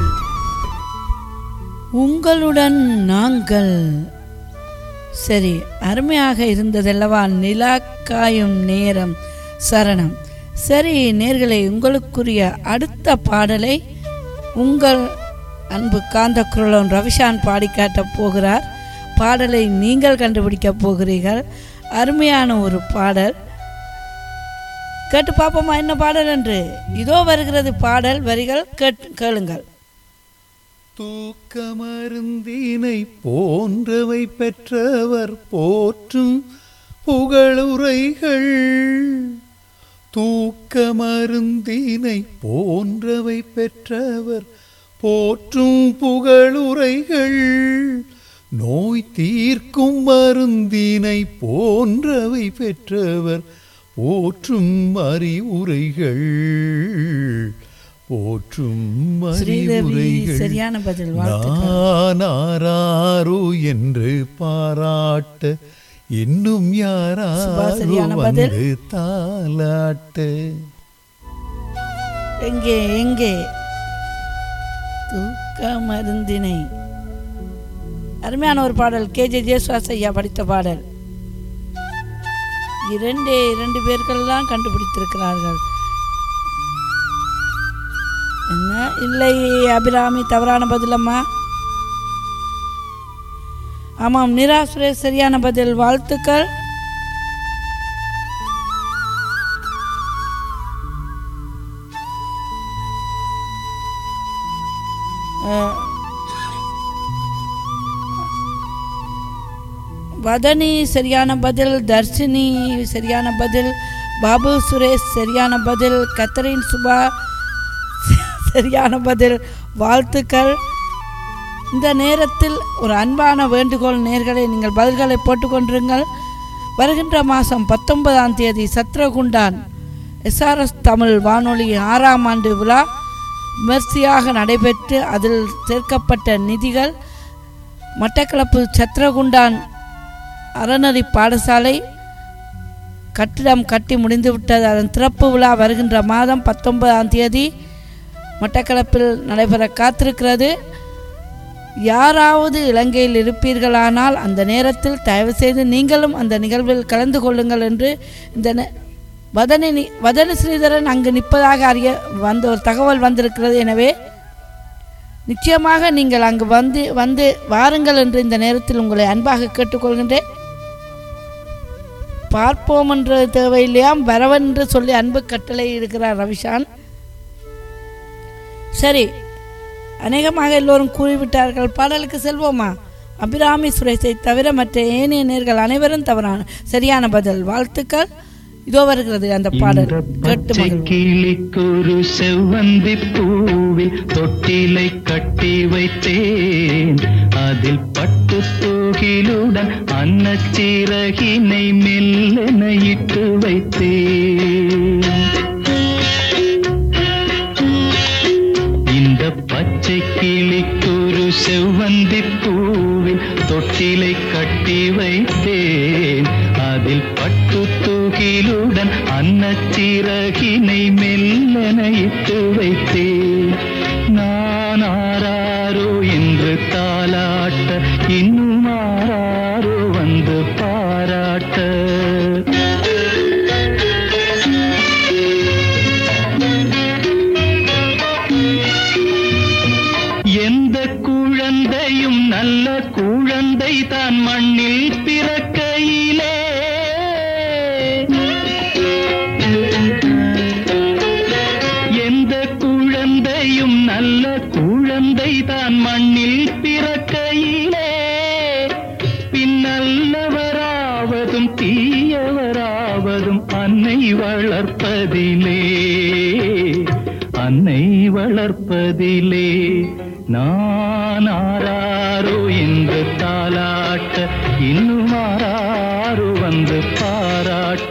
Speaker 1: உங்களுடன் நாங்கள் சரி அருமையாக இருந்ததல்லவா நிலா காயும் நேரம் சரணம் சரி நேர்களே உங்களுக்குரிய அடுத்த பாடலை உங்கள் அன்பு காந்த குரலன் ரவிஷான் பாடி காட்டப் போகிறார் பாடலை நீங்கள் கண்டுபிடிக்கப் போகிறீர்கள் அருமையான ஒரு பாடல் கேட்டு பார்ப்போமா என்ன பாடல் என்று இதோ வருகிறது பாடல் வரிகள் கேட்டு கேளுங்கள்
Speaker 4: தூக்கமருந்தினை போன்றவை பெற்றவர் போற்றும் புகழுரைகள் தூக்கமருந்தினை போன்றவை பெற்றவர் போற்றும் புகழுரைகள் நோய் தீர்க்கும் மருந்தினை போன்றவை பெற்றவர் போற்றும் அறிவுரைகள் போற்றும்
Speaker 1: ஸ்ரீதேவி
Speaker 4: அறிவுரைகள்
Speaker 1: சரியான பதில் வாழ்த்துக்கள்
Speaker 4: நானாராரு என்று பாராட்ட இன்னும்
Speaker 1: சுபா,
Speaker 4: யாராரு
Speaker 1: சரியான பதில்.
Speaker 4: வந்து தாலாட்ட
Speaker 1: எங்கே எங்கே தூக்க மருந்தினை அருமையான ஒரு பாடல் கே ஜே ஜேசுவாஸ் ஐயா படித்த பாடல் இரண்டே இரண்டு பேர்கள் தான் கண்டுபிடித்திருக்கிறார்கள் என்ன இல்லை அபிராமி தவறான பதிலம்மா ஆமாம் நிரா சுரேஷ் சரியான பதில் வாழ்த்துக்கள் அஹ், வதனி சரியான பதில் தர்ஷினி சரியான பதில் பாபு சுரேஷ் சரியான பதில் கத்தரின் சுபா சரியான பதில் வாழ்த்துக்கள் இந்த நேரத்தில் ஒரு அன்பான வேண்டுகோள் நேர்களை நீங்கள் பதில்களை போட்டுக்கொண்டிருங்கள் வருகின்ற மாதம் பத்தொன்பதாம் தேதி சத்ரகுண்டான் எஸ்ஆர்எஸ் தமிழ் வானொலி ஆறாம் ஆண்டு விழா விமர்சையாக நடைபெற்று அதில் சேர்க்கப்பட்ட நிதிகள் மட்டக்களப்பு சத்ரகுண்டான் அறநெறி பாடசாலை கட்டிடம் கட்டி முடிந்து விட்டது அதன் திறப்பு விழா வருகின்ற மாதம் பத்தொன்பதாம் தேதி மட்டக்களப்பில் நடைபெற காத்திருக்கிறது யாராவது இலங்கையில் இருப்பீர்களானால் அந்த நேரத்தில் தயவுசெய்து நீங்களும் அந்த நிகழ்வில் கலந்து கொள்ளுங்கள் என்று இந்த நே- வதனி நி- வதனி ஸ்ரீதரன் அங்கு நிற்பதாக அறிய வந்த ஒரு தகவல் வந்திருக்கிறது எனவே நிச்சயமாக நீங்கள் அங்கு வந்து வந்து வாருங்கள் என்று இந்த நேரத்தில் உங்களை அன்பாக கேட்டுக்கொள்கின்றேன் பார்ப்போம் என்ற தேவையில்லையாம் வரவென்று சொல்லி அன்பு கட்டளை இருக்கிறார் ரவிஷான் சரி அநேகமாக எல்லோரும் கூறிவிட்டார்கள் பாடலுக்கு செல்வோமா அபிராமி சுரேஷை தவிர மற்ற ஏனைய நேர்கள் அனைவரும் தவறான சரியான பதில் வாழ்த்துக்கள் இதோ வருகிறது அந்த பாடல் கேட்டு
Speaker 8: பச்சை
Speaker 1: மகிழ்வோம்.
Speaker 8: கிளிக்கொரு செவ்வந்தி பூவில் தொட்டிலை கட்டி வைத்தேன் அதில் பட்டு தூகிலுடன் அன்னச்சிறகினை மெல்லென இட்டு வைத்தேன் இந்த பச்சை கிளிக்கொரு செவ்வந்தி பூவில் தொட்டிலை கட்டி வைத்தேன் அதில் பட்டு தூகிலுடன் அன்னச்சிறகினை மெல்லென இட்டு வைத்தேன் நான் ஆராரோ என்று தாலாட்ட இன்னும் ஆராரோ வந்து பாராட்ட எந்த குழந்தையும் நல்ல குழந்தை தான் மண்ணில் பிறக்கையிலே எந்த குழந்தையும் நல்ல குழந்தை தான் மண்ணில் பிறக்கையிலே பின்னல்லவராவதும் தீயவராவதும் அன்னை வளர்ப்பதிலே அன்னை வளர்ப்பதிலே நான் ஆராரோ என்று தாலாட்ட இன்னும் ஆராரோ வந்து பாராட்ட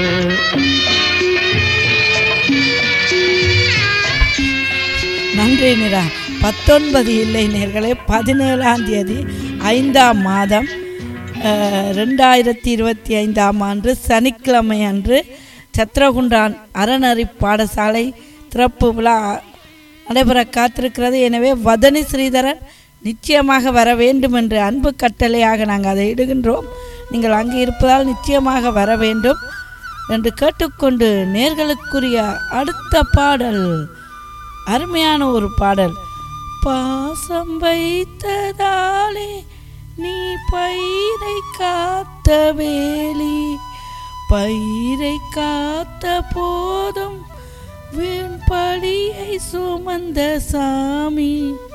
Speaker 1: நன்றி நிரா பத்தொன்பது இல்லை நேர்களே பதினேழாம் தேதி ஐந்தாம் மாதம் அஹ், ரெண்டாயிரத்தி இருபத்தி ஐந்தாம் ஆண்டு சனிக்கிழமை அன்று சத்ரகுண்டான் அறநெறி பாடசாலை திறப்பு விழா நடைபெற காத்திருக்கிறது எனவே வதனி ஸ்ரீதரன் நிச்சயமாக வர வேண்டும் என்று அன்பு கட்டளையாக நாங்கள் அதை இடுகின்றோம் நீங்கள் அங்கே இருப்பதால் நிச்சயமாக வர வேண்டும் என்று கேட்டுக்கொண்டு நேர்களுக்குரிய அடுத்த பாடல் அருமையான ஒரு பாடல் பாசம் வைத்ததாலே நீ பயிரை காத்த வேலி பயிரை காத்த போதும் வீண் பழியை சுமந்த சாமி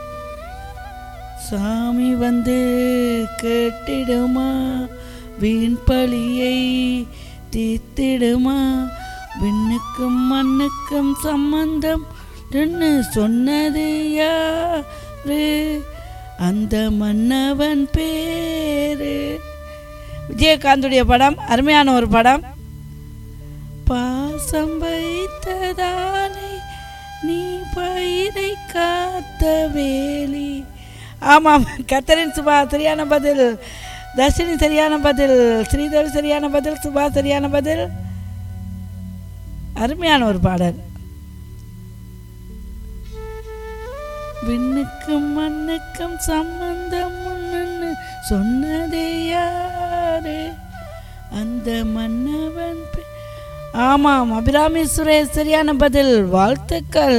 Speaker 1: சாமி வந்து கேட்டிடுமா வீண் பழியை தீர்த்திடுமா விண்ணுக்கும் மண்ணுக்கும் சம்பந்தம் சொன்னது யாரு அந்த மன்னவன் பேரு விஜயகாந்துடைய படம் அருமையான ஒரு படம் பாசம் வைத்ததாலே நீ பயிரை காத்த வேலி ஆமாம் கத்தரின் சுபா சரியான பதில் தர்ஷினி சரியான பதில் ஸ்ரீதேவி சரியான பதில் சுபா சரியான பதில் அருமையான ஒரு பாடல் விண்ணுக்கும் மண்ணுக்கும் சம்பந்தம் ஒண்ணுன்னு சொன்னதே யாரு அந்த மன்னவன் பே- ஆமாம் அபிராமி சுரேஷ் சரியான பதில் வாழ்த்துக்கள்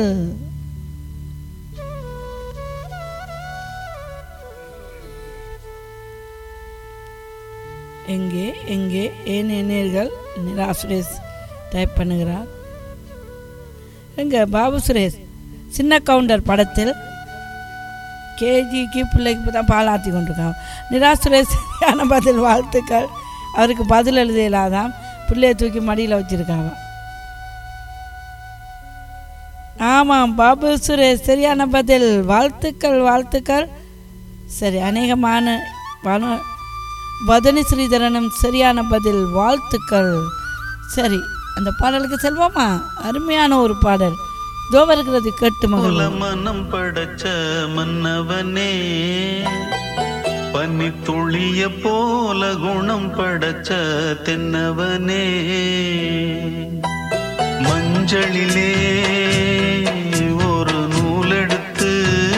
Speaker 1: எங்கே எங்கே ஏன் எண்ணீர்கள் நிரா சுரேஷ் டைப் பண்ணுகிறார் எங்க பாபு சுரேஷ் சின்ன கவுண்டர் படத்தில் கேஜிக்கு பிள்ளைக்கு இப்போ தான் பாலாத்தி கொண்டிருக்கான் நிரா சுரேஷ் சரியான பதில் வாழ்த்துக்கள் அவருக்கு பதில் எழுதியலாதான் பிள்ளைய தூக்கி மடியில் வச்சுருக்காங்க ஆமாம் பாபு சுரேஷ் சரியான பதில் வாழ்த்துக்கள் வாழ்த்துக்கள் சரி அநேகமான பண வதனி ஸ்ரீதரனும் சரியான பதில் வாழ்த்துக்கள் சரி அந்த பாடலுக்கு செல்வோமா அருமையான ஒரு பாடல் இதோ வருகிறது கேட்டு மகள்
Speaker 9: மனம் படைச்ச மன்னவனே பனி துளிய போல குணம் படைச்ச தென்னவனே மஞ்சளிலே ஒரு நூலெடுத்து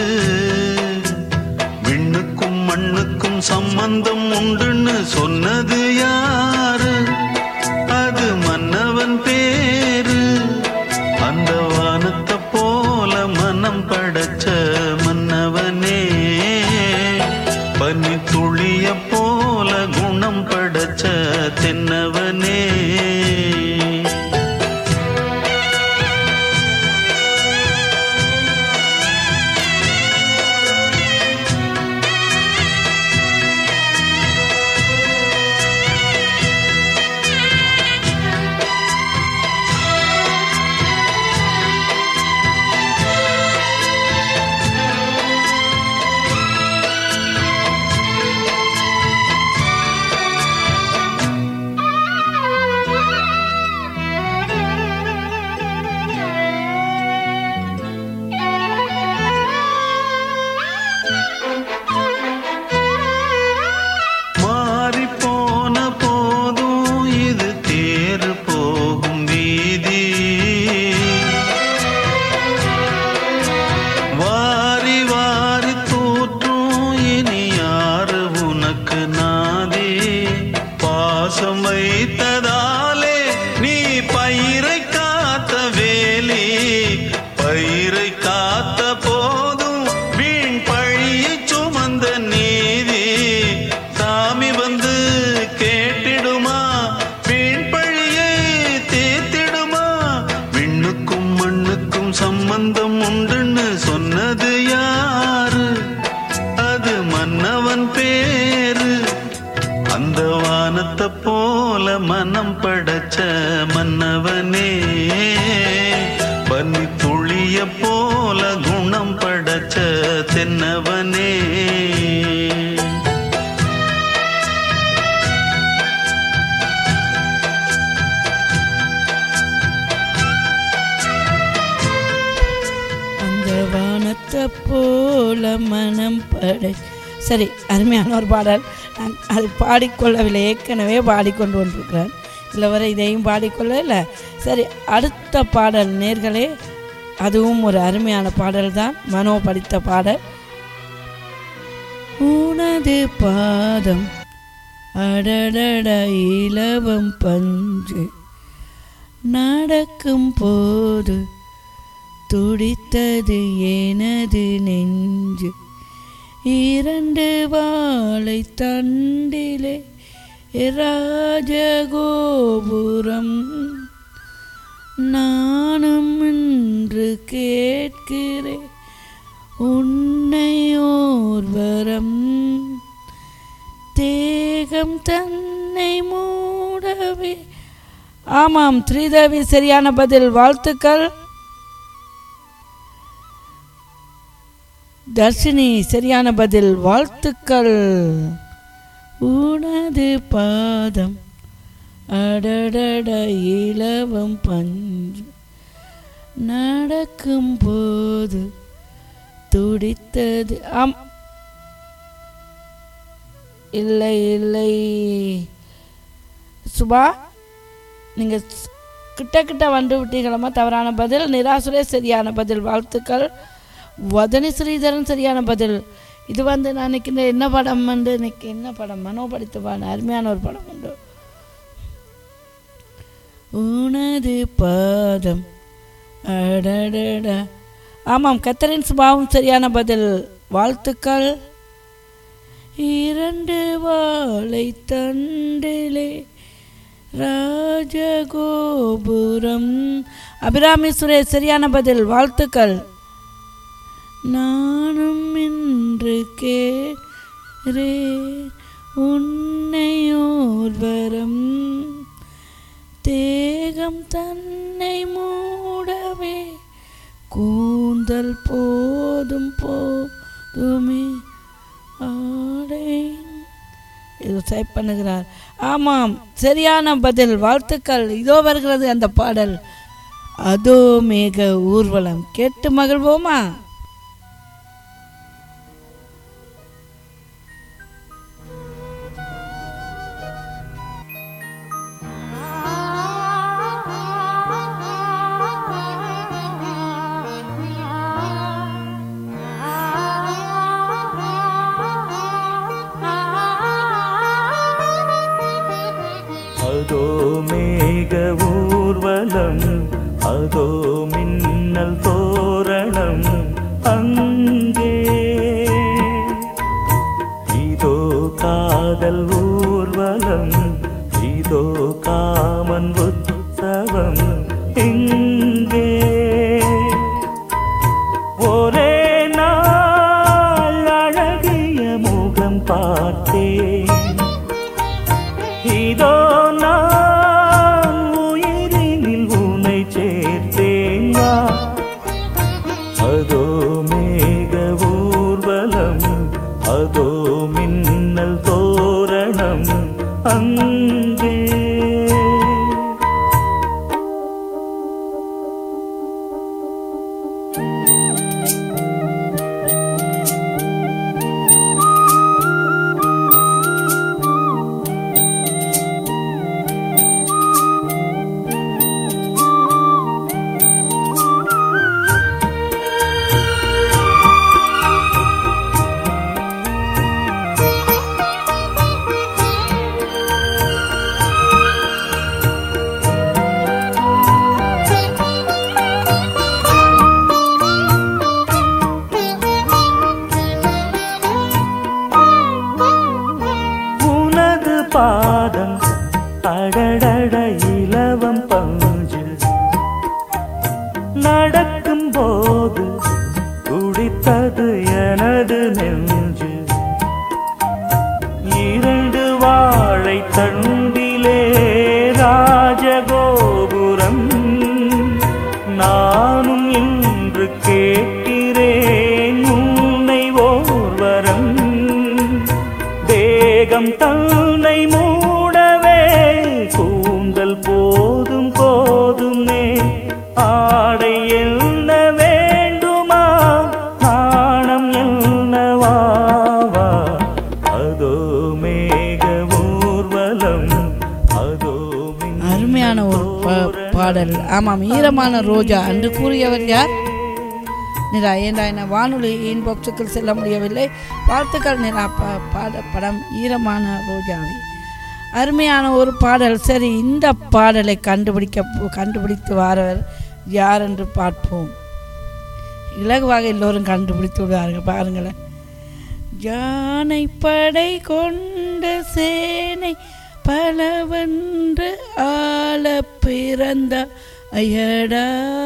Speaker 9: விண்ணுக்கும் மண்ணுக்கும் சம்பந்தம் உண்டுன்னு சொன்னது யாரு அது மன்னவன் பேரு அந்த வானத்தை போல மனம் படைச்ச மன்னவனே பனி துளிய போல குணம் படைச்ச தென்னவனே மாறி போன போதும் இது தேர் போகும் வீதி வாரி வாரி தூற்றும் இனி யாரு உனக்கு நாதி பாசம் வைத்ததாலே நீ பயிரை காத்த வேலி பயிரை காத்த போதும் வீண் பழியை சுமந்த நீதி சாமி வந்து கேட்டிடுமா வீண் பழியை தீர்த்திடுமா விண்ணுக்கும் மண்ணுக்கும் சம்பந்தம் உண்டுன்னு சொன்னது யாரு அது மன்னவன் பேரு அந்த வானத்தை போல மனம் படைச்ச மன்னவனே பனி துளிய போல குணம் படைச்ச தென்னவனே
Speaker 1: அந்த வானத்தை போல மனம் படை சரி அருமையான ஒரு பாடல் நான் அது பாடிக்கொள்ளவில்லை ஏற்கனவே பாடிக்கொண்டு கொண்டிருக்கிறேன் இதில் வர இதையும் பாடிக்கொள்ள இல்லை சரி அடுத்த பாடல் நேர்களே அதுவும் ஒரு அருமையான பாடல் தான் மனோ படித்த பாடல் உனது பாதம் அடடட இலவம் பஞ்சு நடக்கும் போது துடித்தது எனது நெஞ்சு இரண்டு வாழை தண்டிலே ராஜகோபுரம் நானும் இன்று கேட்கிறேன் உன்னை ஓர்வரம் தேகம் தன்னை மூடவே ஆமாம் ஸ்ரீதேவி சரியான பதில் வாழ்த்துக்கள் தர்ஷினி சரியான பதில் வாழ்த்துக்கள் உனது பாதம் அடடட இலவம் பஞ்சு நடக்கும் போது துடித்தது ஆம் இல்லை இல்லை சுபா நீங்கள் கிட்ட கிட்ட வந்து விட்டீங்களம்மா தவறான பதில் நிராசுரே சரியான பதில் வாழ்த்துக்கள் வதனி ஸ்ரீதரன் சரியான பதில் இது வந்து நான் இன்னைக்கு இந்த என்ன படம் வந்து இன்னைக்கு என்ன படம் மனோ படித்த பாடம் அருமையான ஒரு படம் உண்டு உனது பாதம் அடடடா ஆமாம் கத்தரின் சுபாவும் சரியான பதில் வாழ்த்துக்கள் இரண்டு வாழை தண்டிலே ராஜகோபுரம் அபிராமி சுரேஷ் சரியான பதில் வாழ்த்துக்கள் நானும் இன்று கேரே உன்னை ஓர்வரம் தேகம் தன்னை மூடவே கூந்தல் போதும் போதுமே ஆடை இது டைப் பண்ணுகிறார் ஆமாம் சரியான பதில் வாழ்த்துக்கள் இதோ வருகிறது அந்த பாடல் அதோ மேக ஊர்வலம் கேட்டு மகிழ்வோமா
Speaker 8: அதோ மேக ஊர்வலம் அதோ மின்னல் தோரணம் அங்கே இதோ காதல் ஊர்வலம் இதோ காமன் உற்சவம் இங்கே ஒரே நாள் அழகிய முகம் பார்த்தேன் இதோ நான் உயிரினில் உன்னை சேர்த்தேன் வா. அதோ மேக ஊர்வலம் அதோ மின்னல் தோரணம் அங்கே உனது பாதம் அடடட இலவம் பஞ்சு நடக்கும் போது குடித்தது எனது நெஞ்சு இரண்டு வாழை தண்டிலே ராஜகோபுரம் நானும் இன்று கேட்கிறேன் உன்னை ஓர்வரம் தேகம் தன்னை மூடவே கூந்தல் போதும் போதுமே ஆடை என்ன வேண்டுமா நாணம் என்னவாவா அதோ மேக ஊர்வலம் அதோ மின்னல்
Speaker 1: அருமையான ஒரு பா- பாடல் ஆமாம் ஈரமான ரோஜா என்று கூறியவர் யார் நிரா ஏண்டா என்ன வானொலி இன்பாக்ஸுக்குள் செல்ல முடியவில்லை வாழ்த்துக்கள் நிரா ப பாட படம் ஈரமான ரோஜாவே அருமையான ஒரு பாடல் சரி இந்த பாடலை கண்டுபிடிக்க போ- கண்டுபிடித்து வாரவர் யார் என்று பார்ப்போம் இலகுவாக எல்லோரும் கண்டுபிடித்து விடுவார்கள் பாருங்களேன் யானை படை கொண்ட சேனை பலவென்று ஆள பிறந்த அயடா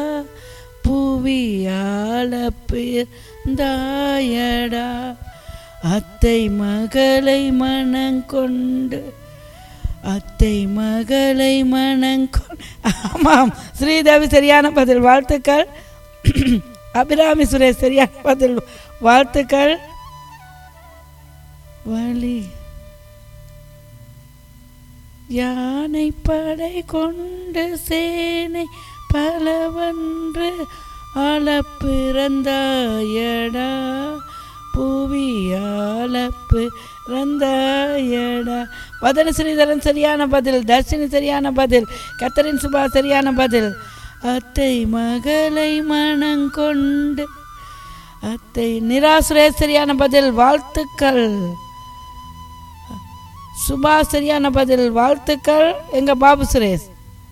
Speaker 1: புவியாள பிறந்தாயடா அத்தை மகளை மனங்கொண்டு அத்தை மகளை மனங்கொண்டு ஆமாம் ஸ்ரீதேவி சரியான பதில் வாழ்த்துக்கள் அபிராமி சுரேஷ் சரியான பதில் வாழ்த்துக்கள் வழி யானை படை கொண்டு சேனை பலவன்று ஆள பிறந்தாயடா புவியாள பிறந்தாயடா வதன ஸ்ரீதரன் சரியான பதில் தர்ஷினி சரியான பதில் கத்தரின் சுபா சரியான பதில் அத்தை மகளை மனங்கொண்டு அத்தை நிராசுரே சரியான பதில் வாழ்த்துக்கள் சுபா சரியான பதில் வாழ்த்துக்கள் எங்க பாபு சுரேஷ்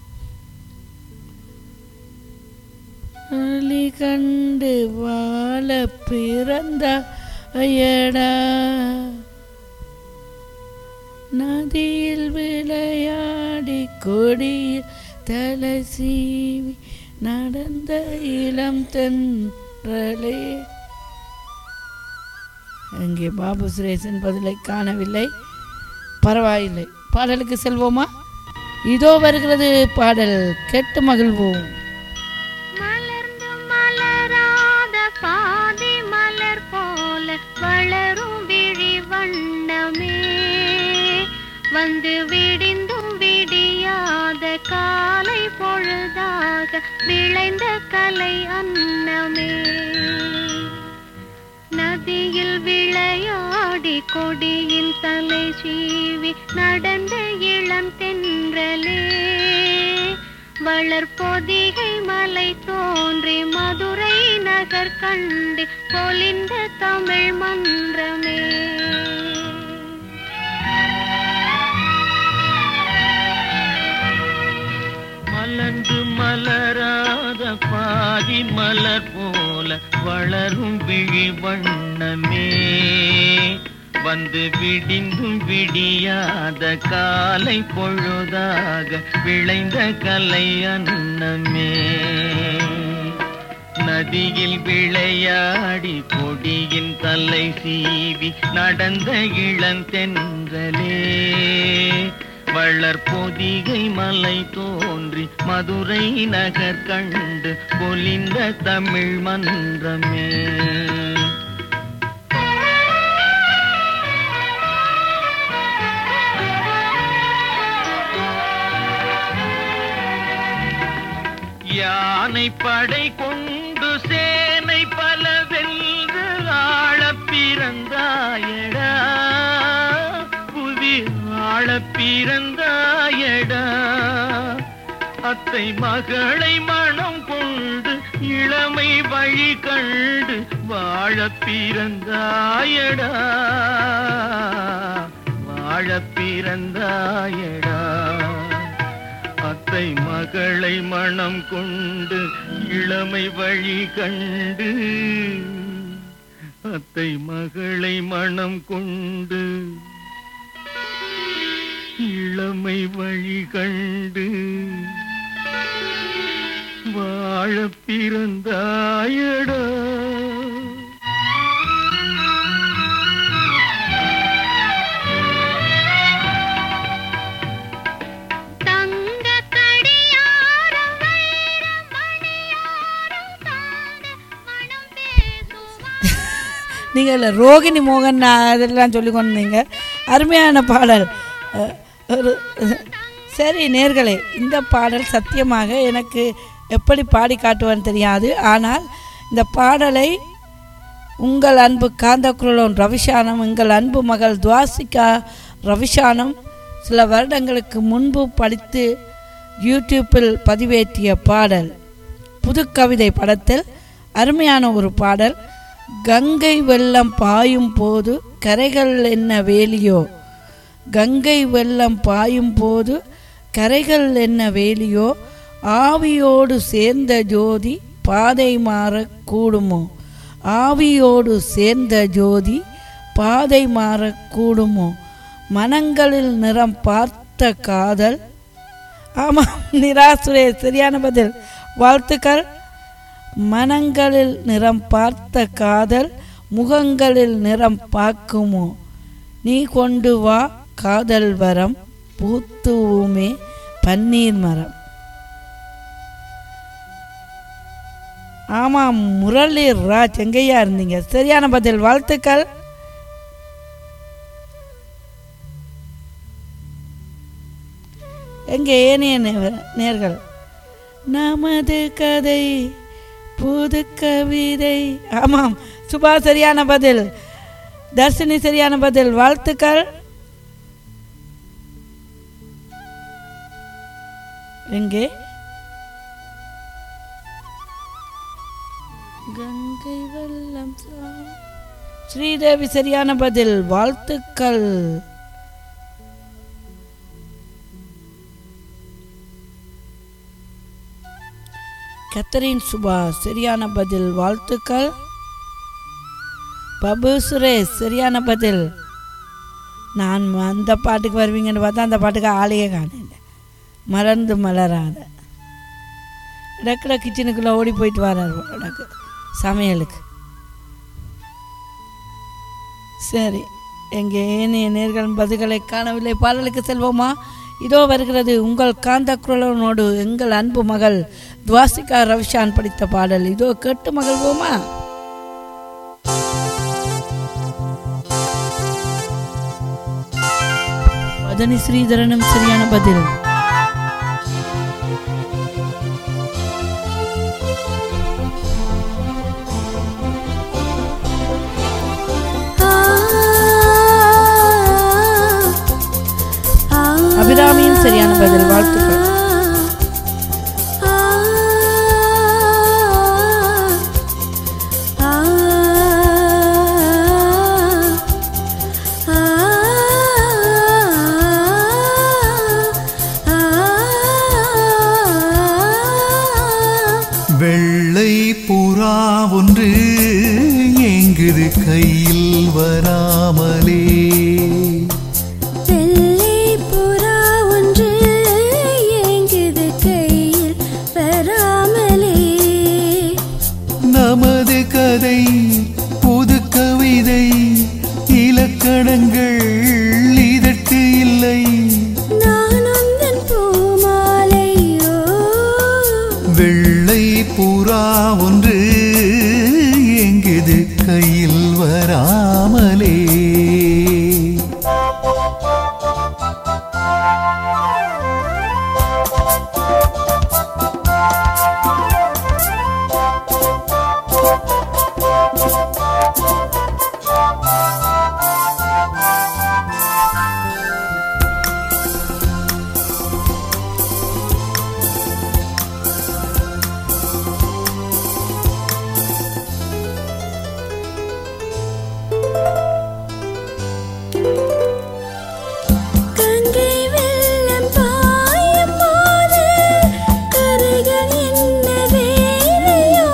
Speaker 1: அழி கண்டு வாழ பிறந்த ஐயடா நதியில் விளையாடி கொடியில் தலை சீவி நடந்த இளம் தென்றலே அங்கே பாபு சுரேசன் பதிலை காணவில்லை பரவாயில்லை பாடலுக்கு செல்வோமா இதோ வருகிறது பாடல் கேட்டு மகிழ்வோம்
Speaker 3: மலர்ந்து மலராத பாதி மலர் போல வளரும் விழி வண்ணமே வந்து விடிந்தும் விடியாத காலை பொழுதாக விளைந்த கலை அன்னமே நதியில் விளையாடி கொடியில் தலை சீவி நடந்த இளம் தென்றலே வளர்பொதிகை மலை தோன்றி மதுரை நகர் கண்டு பொலிந்த தமிழ் மன்றமே
Speaker 10: வாடி மலர் போல வளரும் விழி வண்ணமே வந்து விடிந்தும் விடியாத காலை பொழுதாக விளைந்த கலை அன்னமே நதியில் விளையாடி கொடியின் தலை சீவி நடந்த இளந்தென்றலே வளர் பொதிகை மலை தோன்றி மதுரை நகர் கண்டு பொலிந்த தமிழ் மன்றமே யானை படை கொண்டு சேனை பல வென்று ஆளப் பிறந்தாயடா புவி ஆளப் பிறந்தாயடா அத்தை மகளை மனம் கொண்டு இளமை வழி கண்டு வாழப் பிறந்தாயடா வாழப் பிறந்தாயடா அத்தை மகளை மனம் கொண்டு இளமை வழி கண்டு அத்தை மகளை மனம் கொண்டு இளமை வழி கண்டு வாழ பிறந்தாயடா
Speaker 3: தங்க கடியாரம் வைர மணியாரம் தாங்க மனம் பேசுவார்
Speaker 1: நீங்கள் ரோகிணி மோகன் நான் அதெல்லாம் சொல்லி கொண்டீங்க அருமையான பாடல் அஹ், ஒரு சரி நேர்களே இந்த பாடல் சத்தியமாக எனக்கு எப்படி பாடி காட்டுவான்னு தெரியாது ஆனால் இந்த பாடலை உங்கள் அன்பு காந்தக்குரலோன் ரவிஷானம் எங்கள் அன்பு மகள் துவாசிகா ரவிஷானம் சில வருடங்களுக்கு முன்பு படித்து யூடியூப்பில் பதிவேற்றிய பாடல் புதுக்கவிதை படத்தில் அருமையான ஒரு பாடல் கங்கை வெள்ளம் பாயும் போது கரைகள் என்ன வேலியோ கங்கை வெள்ளம் பாயும் போது கரைகள் என்ன வேலியோ ஆவியோடு சேர்ந்த ஜோதி பாதை மாறக் கூடுமோ ஆவியோடு சேர்ந்த ஜோதி பாதை மாறக் கூடுமோ மனங்களில் நிறம் பார்த்த காதல் ஆமாம் நிராசுரே சரியான பதில் வாழ்த்துக்கள் மனங்களில் நிறம் பார்த்த காதல் முகங்களில் நிறம் பார்க்குமோ நீ கொண்டு வா காதல் வரம் பூத்துவுமே பன்னீர் மரம் ஆமாம் முரளி ராஜ் எங்கேயா இருந்தீங்க சரியான பதில் வாழ்த்துக்கள் எங்கே ஏனைய நே- நேர்கள் நமது கதை புது கவிதை ஆமாம் சுபா சரியான பதில் தர்ஷினி சரியான பதில் வாழ்த்துக்கள் எங்கே கங்கை வெள்ளம் சா- ஸ்ரீதேவி சரியான பதில் வாழ்த்துக்கள் கத்தரின் சுபா சரியான பதில் வாழ்த்துக்கள் பபு சுரேஷ் சரியான பதில் நான் அந்த பாட்டுக்கு வருவீங்கன்னு பார்த்தா அந்த பாட்டுக்கு ஆளையே காணல மறந்து மலராத இடக்கிட கிச்சனுக்குள்ளே ஓடி போயிட்டு வரார் எனக்கு சமையலுக்கு சரி எங்கே ஏனைய நேர்கள் பதில்களை காணவில்லை பாடலுக்கு செல்வோமா இதோ வருகிறது உங்கள் காந்த குரலனோடு எங்கள் அன்பு மகள் துவாசிகா ரவிஷான் படித்த பாடல் இதோ கேட்டு மகிழ்வோமா மதனி ஸ்ரீதரனும் சரியான பதில் அபிராமியும் சரியான பதில் வாழ்த்துக்கள்
Speaker 11: ஆ
Speaker 4: ஒன்று ஏங்குது கையில் வராமலே
Speaker 11: வெள்ளை புறா ஒன்று ஏங்குது கையில் வராமலே
Speaker 4: நமது கதை புது கவிதை இலக்கணங்கள் இதற்கு இல்லை
Speaker 11: நான் உந்தன் பூமாலையோ
Speaker 4: வெள்ளை புறா ஒன்று எங்குது கையில் வராமலே
Speaker 11: கங்கை வெள்ளம் பாயும் போது கரைகள் என்ன வேலையோ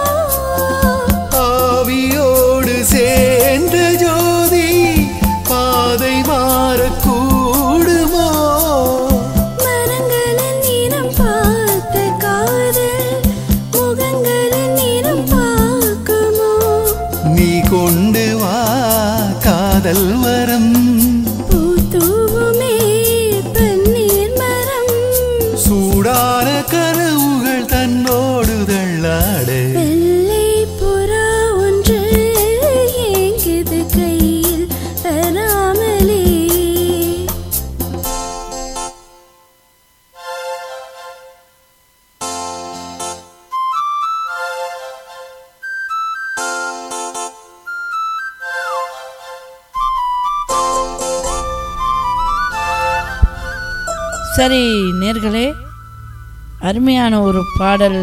Speaker 4: ஆவியோடு சேர்ந்த ஜோதி பாதை மாறக்கூடுமோ
Speaker 11: மரங்களின் நிறம் பார்த்த காதல் முகங்களின் நிறம் பார்க்குமோ
Speaker 4: நீ கொண்டு வா காதல் வரம்
Speaker 11: பூத்தூவுமே பன்னீர் மரம்
Speaker 4: சூடான கனவுகள் தன்னோடு தள்ளாட
Speaker 11: வெள்ளை புறா ஒன்று ஏங்குது கையில் வராமலே
Speaker 1: சரி நேர்களே அருமையான ஒரு பாடல்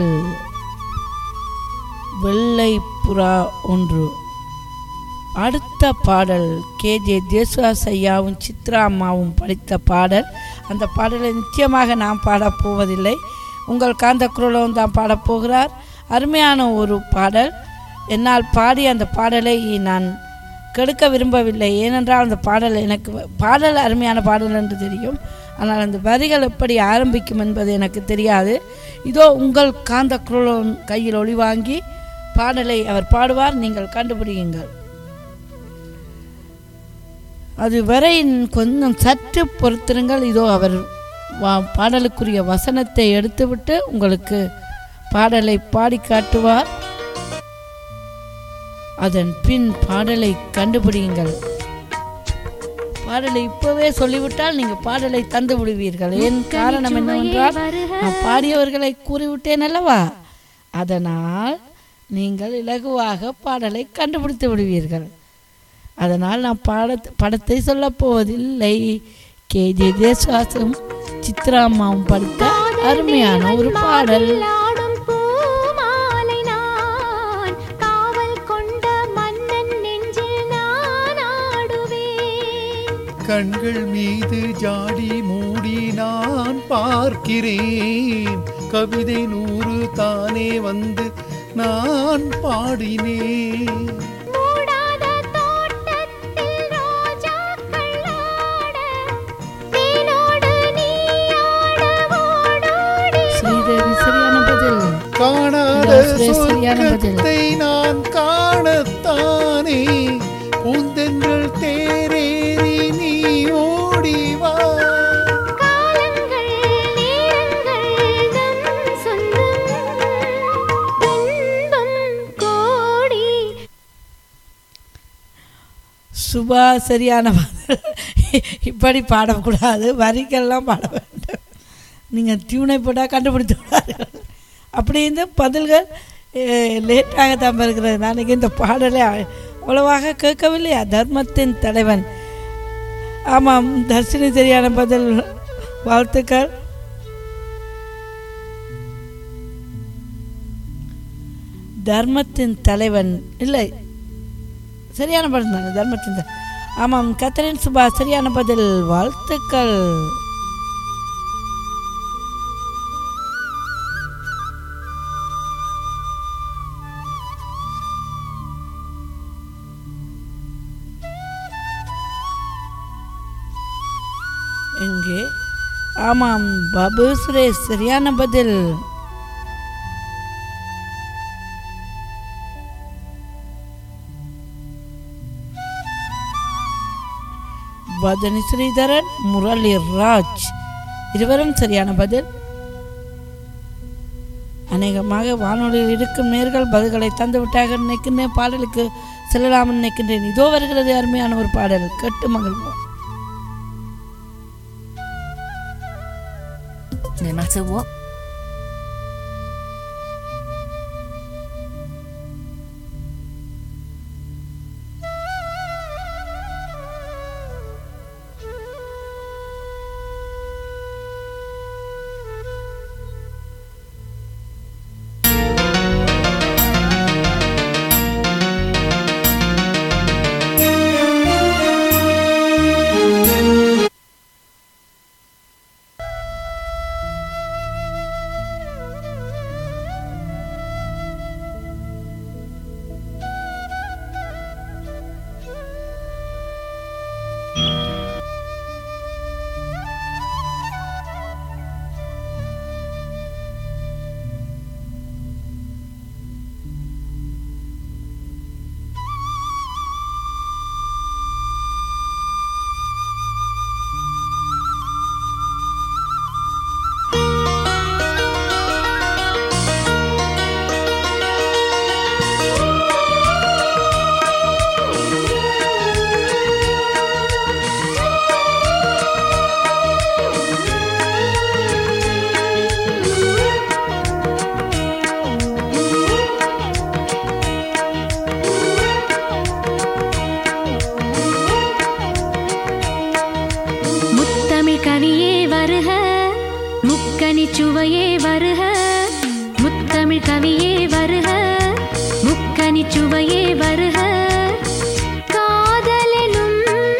Speaker 1: வெள்ளை புறா ஒன்று அடுத்த பாடல் கேஜே தேசுவாஸ் ஐயாவும் சித்ரா அம்மாவும் படித்த பாடல் அந்த பாடலை நிச்சயமாக நான் பாடப் போவதில்லை உங்கள் காந்த குரலும் தான் பாடப் போகிறார் அருமையான ஒரு பாடல் என்னால் பாடி அந்த பாடலை நான் கெடுக்க விரும்பவில்லை ஏனென்றால் அந்த பாடல் எனக்கு பாடல் அருமையான பாடல் என்று தெரியும் ஆனால் அந்த வரிகள் எப்படி ஆரம்பிக்கும் என்பது எனக்கு தெரியாது இதோ உங்கள் காந்த குரலோன் கையில் ஒளி வாங்கி பாடலை அவர் பாடுவார் நீங்கள் கண்டுபிடியுங்கள் அது வரை கொஞ்சம் சற்று பொறுத்திருங்கள் இதோ அவர் வா- பாடலுக்குரிய வசனத்தை எடுத்துவிட்டு உங்களுக்கு பாடலை பாடி காட்டுவார் அதன் பின் பாடலை கண்டுபிடியுங்கள் பாடலை இப்பவே சொல்லிவிட்டால் நீங்கள் பாடலை தந்து விடுவீர்கள் ஏன் காரணம் என்னவென்றால் நான் பாடியவர்களை கூறிவிட்டேன் அல்லவா அதனால் நீங்கள் இலகுவாக பாடலை கண்டுபிடித்து விடுவீர்கள் அதனால் நான் பாட படத்தை சொல்லப் போவதில்லை கேஜே தேசுவாசும் சித்ரா அம்மாவும் படித்த அருமையான ஒரு பாடல்
Speaker 3: ஆடும் பூமாலை நான் காவல் கொண்ட மன்னன் நெஞ்சில் நான் ஆடுவேன்
Speaker 4: கண்கள் மீது ஜாடி மூடி நான் பார்க்கிறேன் கவிதை நூறு தானே வந்து நான் பாடினேன்
Speaker 3: மூடாத தோட்டத்தில் ரோஜாக்கள் ஆட தேனோடு நீ ஆட ஓடோடி
Speaker 1: ஸ்ரீதேவி சரியான பதில்
Speaker 4: காணாத
Speaker 1: சுரேஷ் சரியான பதில்.
Speaker 4: சொர்க்கத்தை நான் காணத்தானே பூந்தென்றல் தேரேறி நீ ஓடி வா
Speaker 3: காலங்கள் நேரங்கள் நம் சொந்தம் இன்பம் கோடி
Speaker 1: சுபா சரியான பதில் இப்படி பாடக்கூடாது வரிக்கெல்லாம் பாட வேண்டும் நீங்கள் டியூனை போட்டால் கண்டுபிடித்து விடாதீர்கள் அப்படி இந்த பதில்கள் லேட்டாக தான் இருக்கிறது நாளைக்கு இந்த பாடலை அவ்வளவாக கேட்கவில்லையா தர்மத்தின் தலைவன் ஆமாம் தர்ஷினி சரியான பதில் வாழ்த்துக்கள் தர்மத்தின் தலைவன் இல்லை சரியான பதில் தானே தர்மத்தின் த- ஆமாம் கத்தரின் சுபா சரியான பதில் வாழ்த்துக்கள் ஆமாம் பாபு சுரேஷ் சரியான பதில் வதனி ஸ்ரீதரன் முரளி ராஜ் இருவரும் சரியான பதில் அநேகமாக வானொலியில் இருக்கும் நேர்கள் பதில்களை தந்து விட்டாக நினைக்கின்றேன் பாடலுக்கு செல்லலாம்னு நினைக்கின்றேன் இதோ வருகிறது அருமையான ஒரு பாடல் கேட்டு மகிழ்வோம்
Speaker 12: No matter what
Speaker 3: முத்தமிழ் கவியே வருக முக்கனி சுவையே வருக முத்தமிழ் கவியே வருக முக்கனி சுவையே வருக காதலெனும்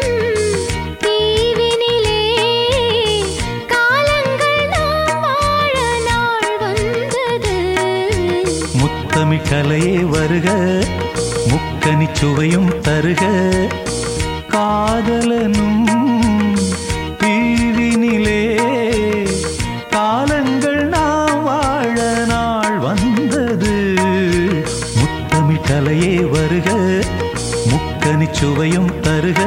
Speaker 3: தீவினிலே காலங்கள் நாம் வாழ நாள் வந்தது
Speaker 9: முத்தமிழ் கலையே வருக முக்கனி சுவையும் தருக காதலனும் தீவினிலே காலங்கள் நாம் வாழ நாள் வந்தது முத்தமிழ் கலையே வருக முக்கனி சுவையும் தருக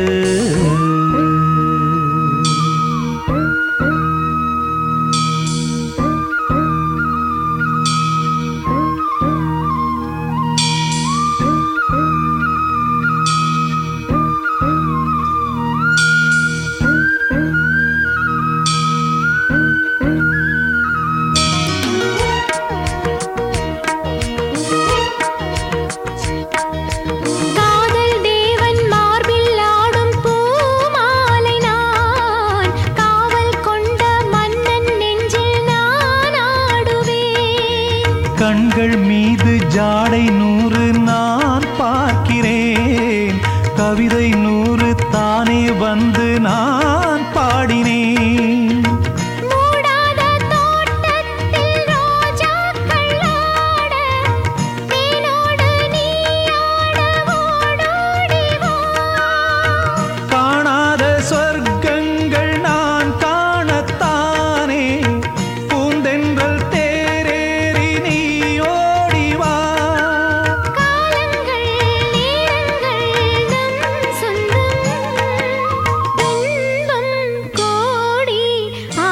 Speaker 3: காதல் தேவன் மார்பில் ஆடும் பூமாலை நான் காவல் கொண்ட மன்னன் நெஞ்சில் நான் ஆடுவேன்
Speaker 9: கண்கள் மீது ஜாடை நூறு நான் பார்க்கிறேன் கவிதை நூறு தானே வந்து நான் பாடினேன்
Speaker 3: மூடாத தோட்டத்தில் ரோஜாக்கள் ஆட தேனோடு நீ ஆட ஓடோடி வா
Speaker 9: காணாத சொர்க்கங்கள் நான் காணத்தானே பூந்தென்றல் தேரேறி நீ ஓடி வா
Speaker 3: காலங்கள் நேரங்கள் நம் சொந்தம் துன்பம் கோடி ஆ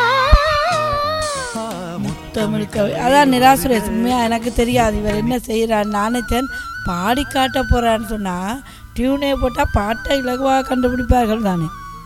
Speaker 1: தமிழ் கவி அதான் நிராசுரேஷ் உண்மையாக எனக்கு தெரியாது இவர் என்ன செய்கிறார் நானேத்தன் பாடி காட்ட போகிறான்னு சொன்னால் டியூனே போட்டால் பாட்டை இலகுவாக கண்டுபிடிப்பார்கள் தானே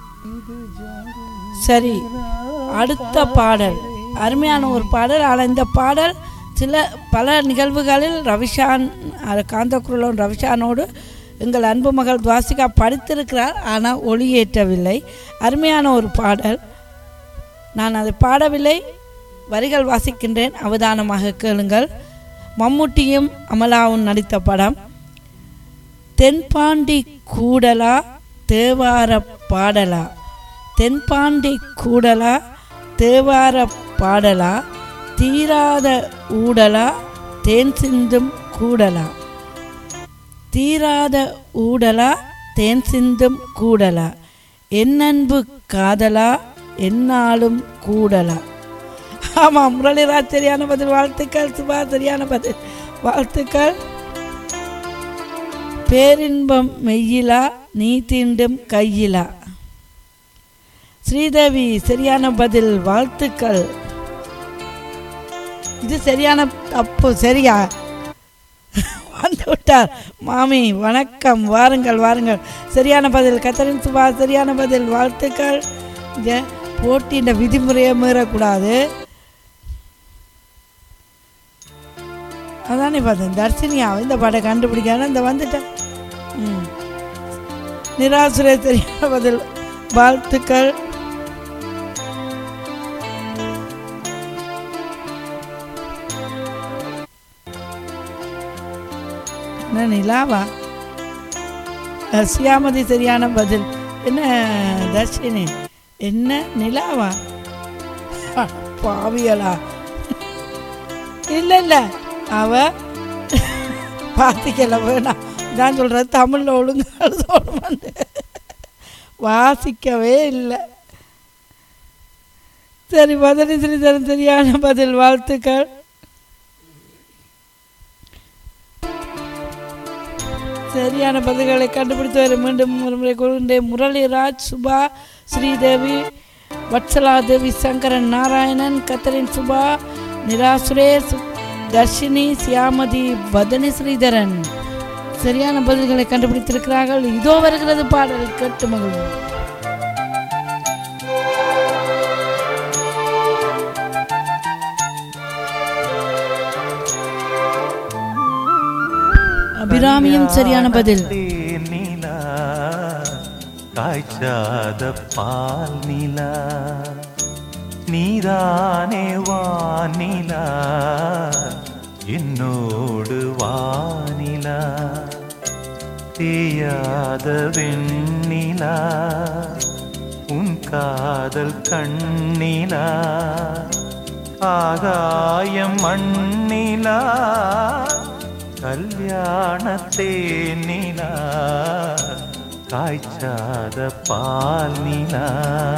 Speaker 1: சரி அடுத்த பாடல் அருமையான ஒரு பாடல் ஆனால் இந்த பாடல் சில பல நிகழ்வுகளில் ரவிஷான் அது காந்தக்குரலோன் ரவிஷானோடு எங்கள் அன்பு மகள் துவாசிகா படித்திருக்கிறார் ஆனால் ஒளியேற்றவில்லை அருமையான ஒரு பாடல் நான் அதை பாடவில்லை வரிகள் வாசிக்கின்றேன் அவதானமாக கேளுங்கள் மம்முட்டியும் அமலாவும் நடித்த படம் தென்பாண்டி கூடலா தேவார பாடலா தென்பாண்டி கூடலா தேவார பாடலா தீராத ஊடலா தேன் சிந்தும் கூடலா தீராத ஊடலா தேன் சிந்தும் கூடலா என்னன்பு காதலா என்னாலும் கூடலாம் ஆமாம் முரளிராஜ் சரியான பதில் வாழ்த்துக்கள் சுபா சரியான பதில் வாழ்த்துக்கள் பேரின்பம் மெய்யிலா நீ தீண்டும் கையிலா ஸ்ரீதேவி சரியான பதில் வாழ்த்துக்கள் இது சரியான தப்பு சரியா வந்து விட்டார் மாமி வணக்கம் வாருங்கள் வாருங்கள் சரியான பதில் கத்தரின் சுபா சரியான பதில் வாழ்த்துக்கள் இந்த போட்டியின் விதிமுறையை மீறக்கூடாது அதானே பார்த்தேன் தர்ஷினியா இந்த பாட்டை கண்டுபிடிக்காத இந்த வந்துட்டேன் ம் நிராசுரை சரியான பதில் வாழ்த்துக்கள் என்ன நிலாவா அஹ், சியாமதி சரியான பதில் என்ன தர்ஷினி என்ன நிலாவா அஹ், பாவியலா இல்லை இல்லை அவ பார்த்திக்கல வேணாம் நான் சொல்கிறது தமிழில் ஒழுங்கு எழுதணுமான்னு வாசிக்கவே இல்லை சரி பதில் ஸ்ரீதரன் சரியான பதில் வாழ்த்துக்கள் சரியான பதில்களை கண்டுபிடித்து வர மீண்டும் ஒரு முறை கூறுகின்றேன் முரளிராஜ் சுபா ஸ்ரீதேவி வத்சலாதேவி சங்கரன் நாராயணன் கத்தரின் சுபா நிரா சுரேஷ் தர்ஷினி சியாமதி பதனி ஸ்ரீதரன் சரியான பதில்களை கண்டுபிடித்திருக்கிறார்கள் இதோ வருகிறது பாடல் கேட்டு மகிழ்வோம் அபிராமியும் சரியான பதில்
Speaker 9: நிலா காய்ச்சாத பால் நிலா நீதானே வானிலா என்னோடு வானிலா தேயாத வெண்ணிலா உன் காதல் கண்ணிலா ஆகாயம் மண்ணிலா கல்யாணத்தே நிலா காய்ச்சாத பால் நிலா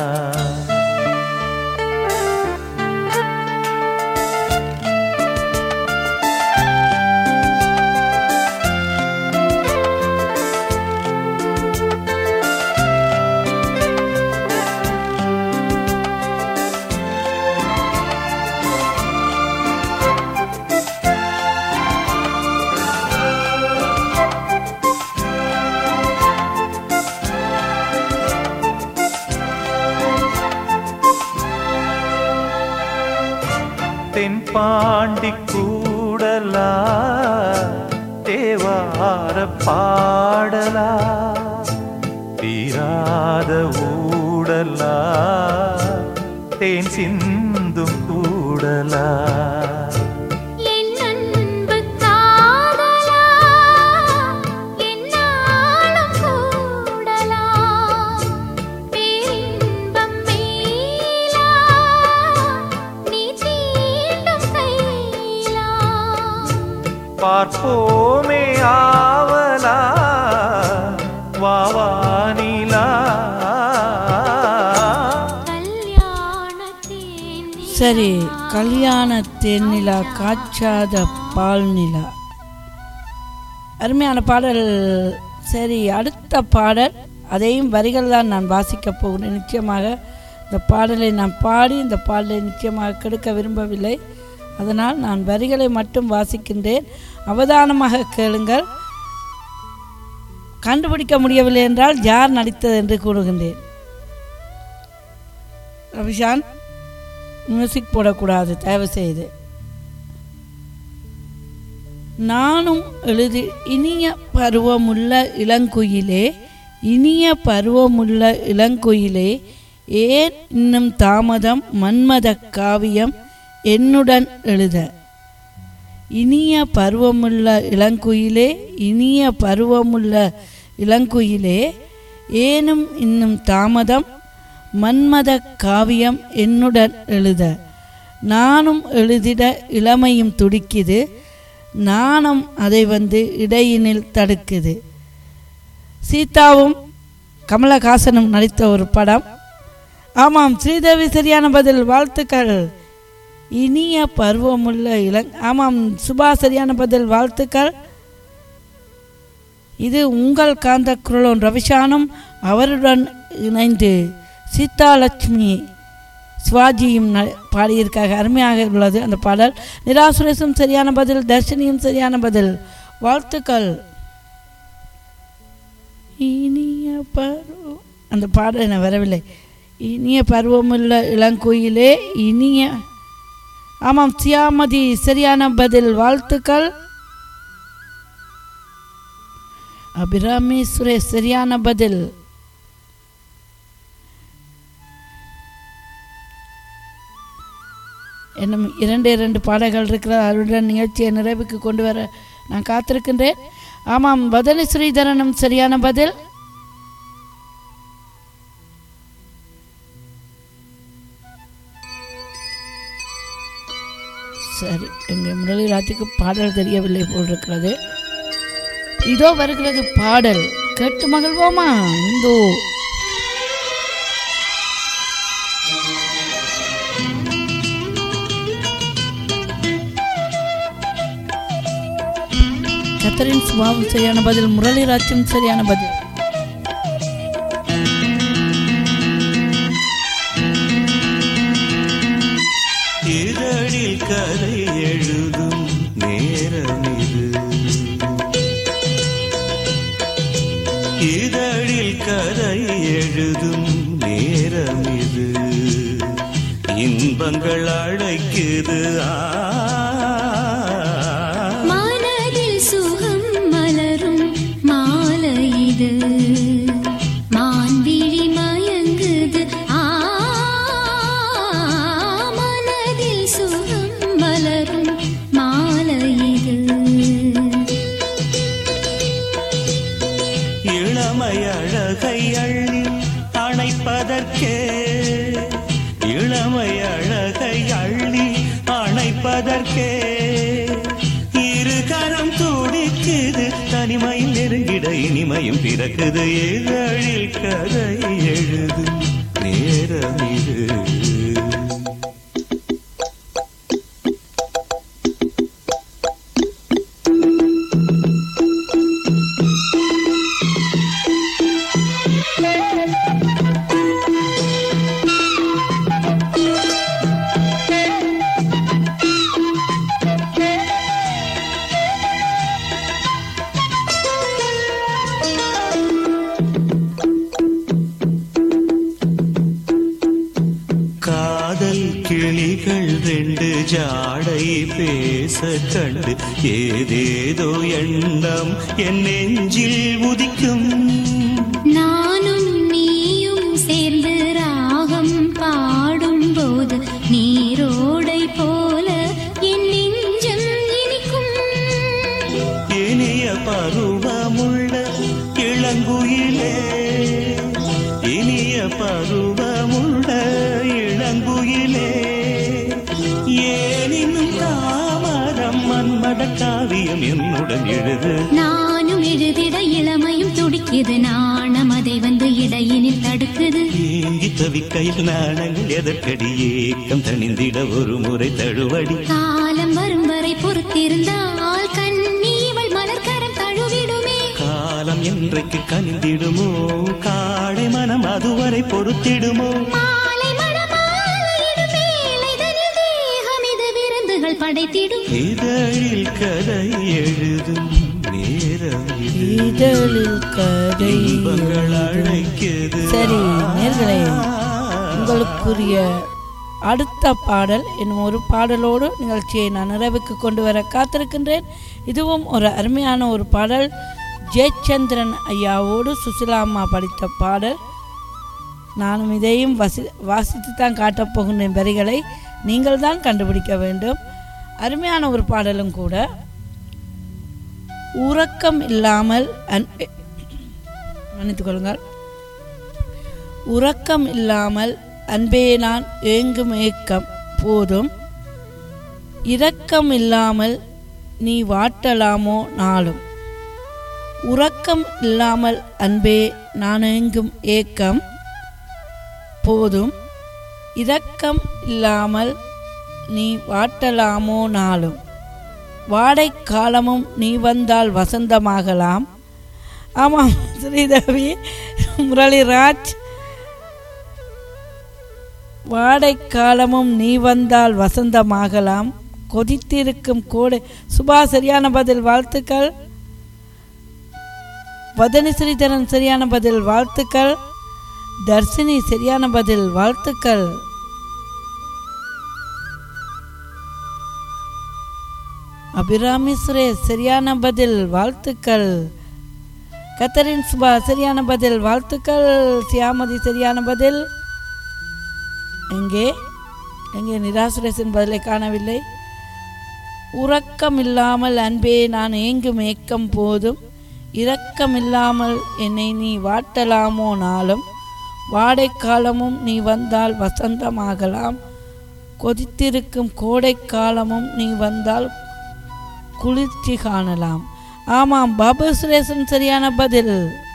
Speaker 9: தென்பாண்டி கூடலா தேவார பாடலா தீராத ஊடலா தேன் சிந்தும் கூடலா
Speaker 3: என் அன்பு காதலா என்னாலும் கூடலாம் பேரின்பம் மேலா நீ தீண்டும் கையிலா
Speaker 9: பார்ப்போமே ஆவலா வாவானிலா
Speaker 3: கல்யாணத்தேன்
Speaker 1: சரி கல்யாண தேனிலா காய்ச்சாத பால் நிலா அருமையான பாடல் சரி அடுத்த பாடல் அதையும் வரிகள் தான் நான் வாசிக்கப் போகிறேன் நிச்சயமாக இந்த பாடலை நான் பாடி இந்த பாடலை நிச்சயமாக கெடுக்க விரும்பவில்லை அதனால் நான் வரிகளை மட்டும் வாசிக்கின்றேன் அவதானமாக கேளுங்கள் கண்டுபிடிக்க முடியவில்லை என்றால் யார் நடித்தது என்று கூறுகின்றேன் ரவிஷான் மியூசிக் போடக்கூடாது தயவு செய்து நானும் எழுதி இனிய பருவமுள்ள இளங்குயிலே இனிய பருவமுள்ள இளங்குயிலே ஏன் இன்னும் தாமதம் மன்மத காவியம் என்னுடன் எழுத இனிய பருவமுள்ள இளங்குயிலே இனிய பருவமுள்ள இளங்குயிலே ஏனும் இன்னும் தாமதம் மன்மத காவியம் என்னுடன் எழுத நானும் எழுதிட இளமையும் துடிக்குது நாணம் அதை வந்து இடையினில் தடுக்குது சீதாவும் கமலஹாசனும் நடித்த ஒரு படம் ஆமாம் ஸ்ரீதேவி சரியான பதில் வாழ்த்துக்கள் இனிய பருவமுள்ள இளங் ஆமாம் சுபா சரியான பதில் வாழ்த்துக்கள் இது உங்கள் காந்த குரலோன் ரவிஷானும் அவருடன் இணைந்து சீதாலட்சுமி சிவாஜியும் ந- பாடியிருக்காங்க அருமையாக உள்ளது அந்த பாடல் நிராசுரேசும் சரியான பதில் தர்ஷினியும் சரியான பதில் வாழ்த்துக்கள் இனிய பருவ அந்த பாடல் என்ன வரவில்லை இனிய பருவமுள்ள இளங்குயிலே இனிய ஆமாம் சியாமதி சரியான பதில் வாழ்த்துக்கள் அபிராமி சுரேஷ் சரியான பதில் இன்னும் இரண்டு இரண்டு பாடல்கள் இருக்கிற அவருடன் நிகழ்ச்சியை நிறைவுக்கு கொண்டு வர நான் காத்திருக்கின்றேன் ஆமாம் பதில் ஸ்ரீதரனும் சரியான பதில் சரி எங்கள் முரளிராஜுக்கு பாடல் தெரியவில்லை போல் இருக்கிறது இதோ வருகிறது பாடல் கேட்டு மகிழ்வோமா இந்தோ கத்தரின் சுபாவம் சரியான பதில் முரளிராஜும் சரியான பதில்
Speaker 2: இதழில் கதை எழுதும் நேரம் இது இதழில் கதை எழுதும் நேரம் இது இன்பங்கள் அழைக்குது ஆ
Speaker 11: மனதில் சுகம் மலரும் மாலை இது மான்விழி மயங்குது ஆ மனதில் சுகம் மலரும் மாலை இது
Speaker 2: இளமை அழகை அள்ளி அணைப்பதற்கே இளமை அழகை அள்ளி அணைப்பதற்கே இரு கரம் துடிக்குது தனிமையில் நெருங்கிட இனிமையும் பிறக்குது இதழில் கதை எழுதும் நேரம் இது காதல் கிளிகள் ரெண்டு ஜாடை பேச கண்டு ஏதேதோ எண்ணம் என் நெஞ்சில் உதிக்கும்
Speaker 11: நானும் நீயும் சேர்ந்து ராகம் பாடும்போது நீரோடை போல என் நெஞ்சம் இனிக்கும்
Speaker 2: இனிய பருவமுள்ள இளங்குயிலே இனிய பருவமுள்ள இளங்குயிலே ஏனினும் தாமரம் மன்மட காவியம் என்னுடன் எழுது
Speaker 11: நானும் எழுதிட இளமையும் துடிக்குது நாணம் அதை வந்து இடையினில் தடுக்குது
Speaker 2: ஏங்கி தவிக்கையில் நாணங்கள் எதற்கடி ஏக்கம் தணிந்திட ஒரு முறை தழுவடி
Speaker 11: காலம் வரும் வரை பொறுத்திருந்தால் கண்ணீவள் மலர்கரம் தழுவிடுமே
Speaker 2: காலம் என்றைக்கு கனிந்திடுமோ காடை மனம் அதுவரை பொறுத்திடுமோ
Speaker 11: மாலை மணமாலையிடும் வேளைதனில் தேகம் இது விருந்துகள் படைத்திடும்
Speaker 2: இதழில் கதை எழுதும் நேரம் இது.
Speaker 1: இதழில் கதை
Speaker 2: இன்பங்கள் அழைக்குது
Speaker 1: சரி நேர்களே உங்களுக்குரிய அடுத்த பாடல் என்னும் ஒரு பாடலோடு நிகழ்ச்சியை நான் நிறைவுக்கு கொண்டு வர காத்திருக்கின்றேன் இதுவும் ஒரு அருமையான ஒரு பாடல் ஜெயச்சந்திரன் ஐயாவோடு சுசிலா அம்மா படித்த பாடல் நானும் இதையும் வசி வாசித்து தான் காட்டப் போகின்றேன் வரிகளை நீங்கள் தான் கண்டுபிடிக்க வேண்டும் அருமையான ஒரு பாடலும் கூட உறக்கம் இல்லாமல் அன்பே மன்னித்துக் கொள்ளுங்கள் உறக்கம் இல்லாமல் அன்பே நான் ஏங்கும் ஏக்கம் போதும் இரக்கம் இல்லாமல் நீ வாட்டலாமோ நாளும் உறக்கம் இல்லாமல் அன்பே நான் ஏங்கும் ஏக்கம் போதும் இரக்கம் இல்லாமல் நீ வாட்டலாமோ நாளும் வாடை காலமும் நீ வந்தால் வசந்தமாகலாம் ஆமாம் ஸ்ரீதேவி முரளிராஜ் வாடை காலமும் நீ வந்தால் வசந்தமாகலாம் கொதித்திருக்கும் கோடை சுபா சரியான பதில் வாழ்த்துக்கள் வதனி ஸ்ரீதரன் சரியான பதில் வாழ்த்துக்கள் தர்ஷினி சரியான பதில் வாழ்த்துக்கள் அபிராமி சுரேஷ் சரியான பதில் வாழ்த்துக்கள் கத்தரின் சுபா சரியான பதில் வாழ்த்துக்கள் சியாமதி சரியான பதில் எங்கே எங்கே நிராசுரேசன் பதிலை காணவில்லை உறக்கம் இல்லாமல் அன்பே நான் ஏங்கும் ஏக்கம் போதும் இரக்கம் இல்லாமல் என்னை நீ வாட்டலாமோ நாளும் வாடை காலமும் நீ வந்தால் வசந்தமாகலாம் கொதித்திருக்கும் கோடை காலமும் நீ வந்தால் குளிர்ச்சி காணலாம் ஆமாம் பாபு சுரேசன் சரியான பதில்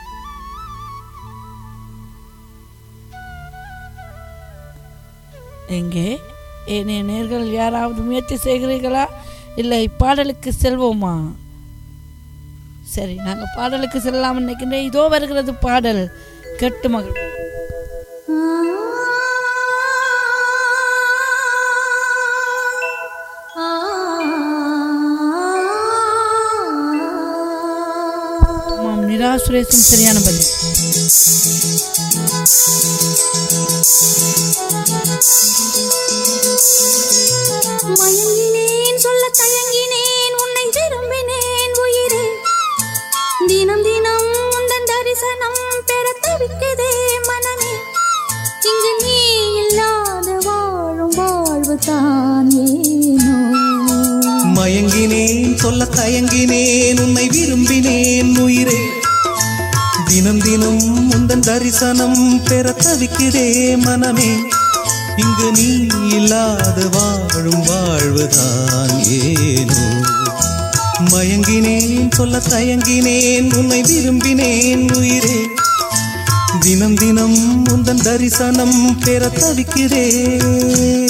Speaker 1: எங்கே ஏனைய நேர்கள் யாராவது முயற்சி செய்கிறீர்களா இல்லை பாடலுக்கு செல்வோமா சரி நாங்கள் பாடலுக்கு செல்லலாம் நினைக்கின்றேன் இதோ வருகிறது பாடல் கெட்டு மகள் ஆமாம் நிராசுரேசன் சரியான பதில்
Speaker 3: மயங்கினேன் சொல்ல தயங்கினேன் உன்னை விரும்பினேன் உயிரே தினம் தினம் உந்தன் தரிசனம் பெற தவிக்குதே மனமே இங்கு நீ இல்லாத வாழும் வாழ்வு தான் ஏனோ
Speaker 12: மயங்கினேன் சொல்ல தயங்கினேன் உன்னை விரும்பினேன் உயிரே தினம் தினம் உந்தன் தரிசனம் பெற தவிக்கிறே மனமே இங்கு நீ இல்லாத வாழும் வாழ்வுதான் ஏனோ மயங்கினேன் சொல்ல தயங்கினேன் உன்னை விரும்பினேன் உயிரே தினம் தினம் உந்தன் தரிசனம் பெற தவிக்கிறேன்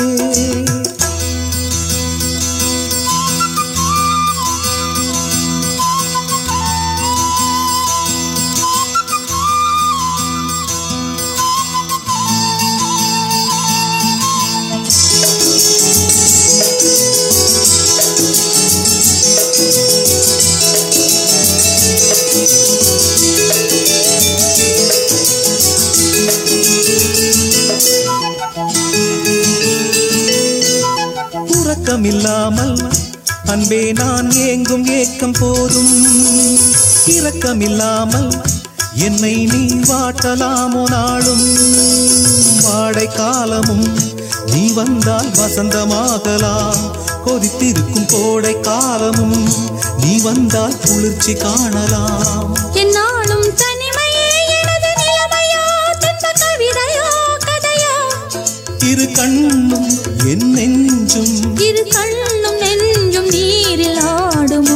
Speaker 12: உறக்கமில்லாமல் அன்பே நான் ஏங்கும் ஏக்கம் போதும் இரக்கமில்லாமல் என்னை நீ வாட்டலாமோ நாளும் வாடை காலமும் நீ வந்தால் வசந்தமாகலாம் கொதித்திருக்கும் கோடை காலமும் நீ வந்தால் குளிர்ச்சி காணலாம்
Speaker 3: என்னாலும் தனிமையே எனது நிலைமையா துன்ப கவிதையோ கதையோ
Speaker 12: இரு கண்ணும் என் நெஞ்சும்
Speaker 3: இரு கண்ணும் நெஞ்சும் நீரில் ஆடுமோ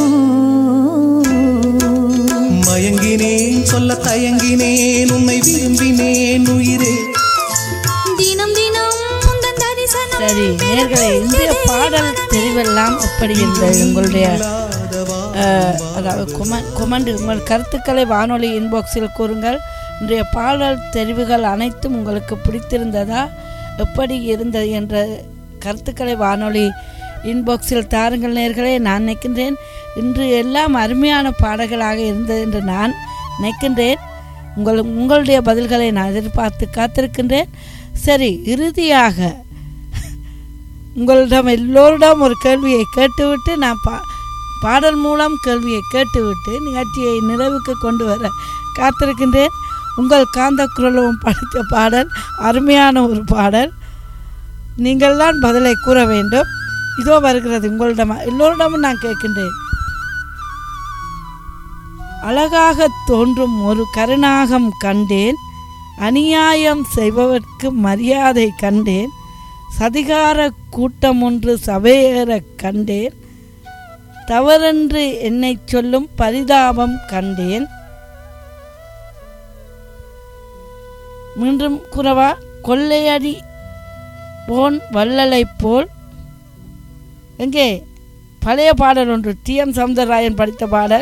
Speaker 12: மயங்கினேன் சொல்ல தயங்கினேன் உன்னை விரும்பினேன் உயிரே
Speaker 3: தினம் தினம் உந்தன் தரிசனம்
Speaker 1: சரி நேர்களே இன்றைய பாடல் தெரிவெல்லாம் எப்படி இருந்தது உங்களுடைய அஹ், அதாவது கொமன் கொமண்ட் உங்கள் கருத்துக்களை வானொலி இன்பாக்ஸில் கூறுங்கள் இன்றைய பாடல் தெரிவுகள் அனைத்தும் உங்களுக்கு பிடித்திருந்ததா எப்படி இருந்தது என்ற கருத்துக்களை வானொலி இன்பாக்ஸில் தாருங்கள் நேர்களே நான் நினைக்கின்றேன் இன்று எல்லாம் அருமையான பாடல்களாக இருந்தது என்று நான் நினைக்கின்றேன் உங்கள் உங்களுடைய பதில்களை நான் எதிர்பார்த்து காத்திருக்கின்றேன் சரி இறுதியாக உங்களிடம் எல்லோரிடம் ஒரு கேள்வியை கேட்டுவிட்டு நான் பா பாடல் மூலம் கேள்வியை கேட்டுவிட்டு நிகழ்ச்சியை நிறைவுக்கு கொண்டு வர காத்திருக்கின்றேன் உங்கள் காந்த குரலும் படித்த பாடல் அருமையான ஒரு பாடல் நீங்கள் தான் பதிலை கூற வேண்டும் இதோ வருகிறது உங்களிடம் எல்லோரிடமும் நான் கேட்கின்றேன் அழகாக தோன்றும் ஒரு கருணாகம் கண்டேன் அநியாயம் செய்பவர்க்கு மரியாதை கண்டேன் சதிகார கூட்டம் ஒன்று சபையேற கண்டேன் தவறென்று என்னை சொல்லும் பரிதாபம் கண்டேன் மீண்டும் குறவா கொள்ளையடி போன் வள்ளலை போல் எங்கே பழைய பாடல் ஒன்று டி எம் சவுந்தரராயன் படித்த பாடல்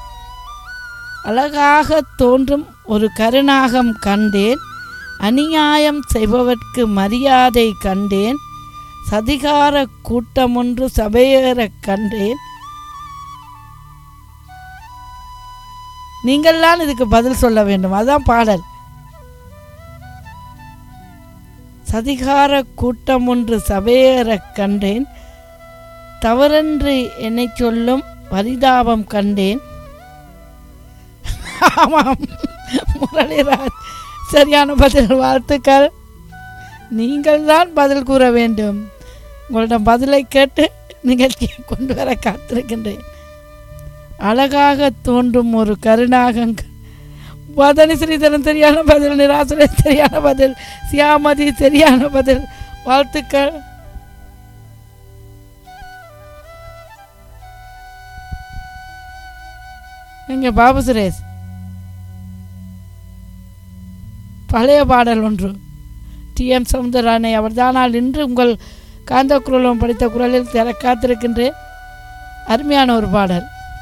Speaker 1: அழகாக தோன்றும் ஒரு கருணாகம் கண்டேன் அநியாயம் செய்பவர்க்கு மரியாதை கண்டேன் சதிகார கூட்டமொன்று சபையேறக் கண்டேன் நீங்கள்தான் இதுக்கு பதில் சொல்ல வேண்டும் அதான் பாடல் சதிகார கூட்டம் ஒன்று சபையேறக் கண்டேன் தவறென்று என்னை சொல்லும் பரிதாபம் கண்டேன் ஆமாம் முரளிராஜ் சரியான பதில் வாழ்த்துக்கள் நீங்கள் தான் பதில் கூற வேண்டும் உங்களிடம் பதிலை கேட்டு நிகழ்ச்சியை கொண்டு வர காத்திருக்கின்றேன் அழகாக தோன்றும் ஒரு கருணாகங் வதனி ஸ்ரீதரன் சரியான பதில் நிராசனை சரியான பதில் சியாமதி சரியான பதில் வாழ்த்துக்கள் எங்க பாபு சுரேஷ் பழைய பாடல் ஒன்று டி எம் சவுந்தரானை அவர்தானால் இன்று உங்கள் காந்த குரலும் படித்த குரலில் தர காத்திருக்கின்றேன் அருமையான ஒரு பாடல்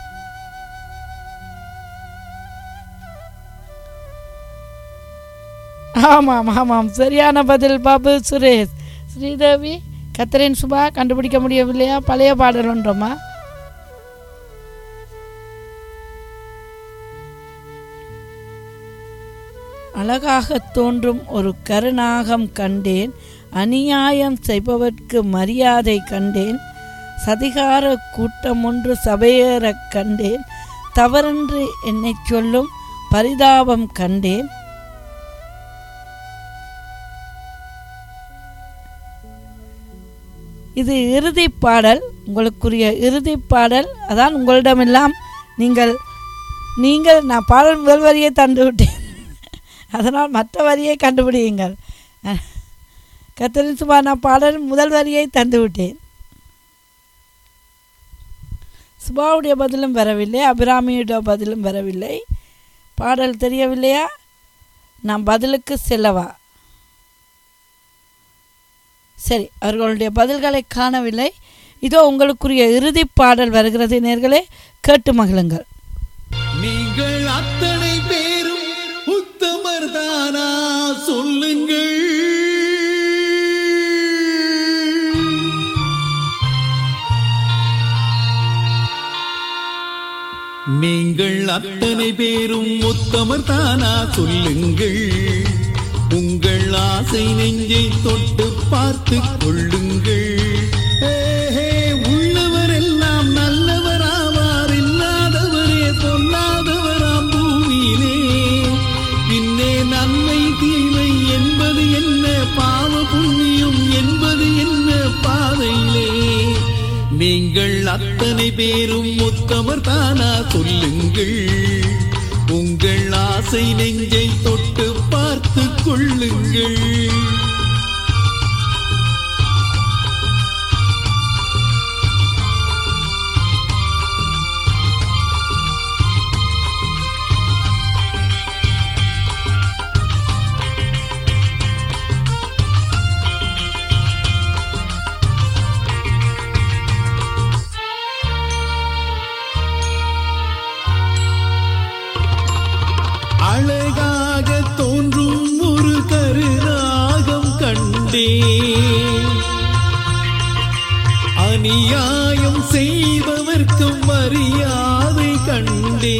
Speaker 1: ஆமாம் ஆமாம் சரியான பதில் பாபு சுரேஷ் ஸ்ரீதேவி கத்தரின் சுபா கண்டுபிடிக்க முடியவில்லையா பழைய பாடல் ஒன்றோமா அழகாக தோன்றும் ஒரு கருநாகம் கண்டேன் அநியாயம் செய்பவர்க்கு மரியாதை கண்டேன் சதிகார கூட்டம் ஒன்று சபையேறக் கண்டேன் தவறென்று என்னை சொல்லும் பரிதாபம் கண்டேன் இது இறுதி பாடல் உங்களுக்குரிய இறுதி பாடல் அதான் உங்களிடமெல்லாம் நீங்கள் நீங்கள் நான் பாடல் முதல் வரியை தந்து விட்டேன் அதனால் மற்ற வரியை கண்டுபிடியுங்கள் கத்தரின் சுபா நான் பாடல் முதல் வரியை தந்து விட்டேன் சுபாவுடைய பதிலும் வரவில்லை அபிராமியுடைய பதிலும் வரவில்லை பாடல் தெரியவில்லையா நான் பதிலுக்கு செல்லவா சரி அவர்களுடைய பதில்களை காணவில்லை இதோ உங்களுக்குரிய இறுதி பாடல் வருகிறது நேர்களே கேட்டு மகிழுங்கள்
Speaker 13: நீங்கள் அத்தனை பேரும் உத்தமர் தானா சொல்லுங்கள் நீங்கள் அத்தனை பேரும் உத்தமர் தானா சொல்லுங்கள் உங்கள் ஆசை நெஞ்சை தொட்டு பார்த்து கொள்ளுங்கள் ஏஹே, உள்ளவரெல்லாம் நல்லவராவார் இல்லாதவரே சொல்லாதவராம் பூமியிலே பின்னே நன்மை தீமை என்பது என்ன பாவ புண்ணியம் என்பது என்ன பாதையிலே நீங்கள் அத்தனை பேரும் உத்தமர் தானா சொல்லுங்கள் உங்கள் ஆசை நெஞ்சை தொட்டு பார்த்து கொள்ளுங்கள் அழகாக தோன்றும் ஒரு கருநாகம் கண்டே அநியாயம் செய்பவர்க்கு மரியாதை கண்டே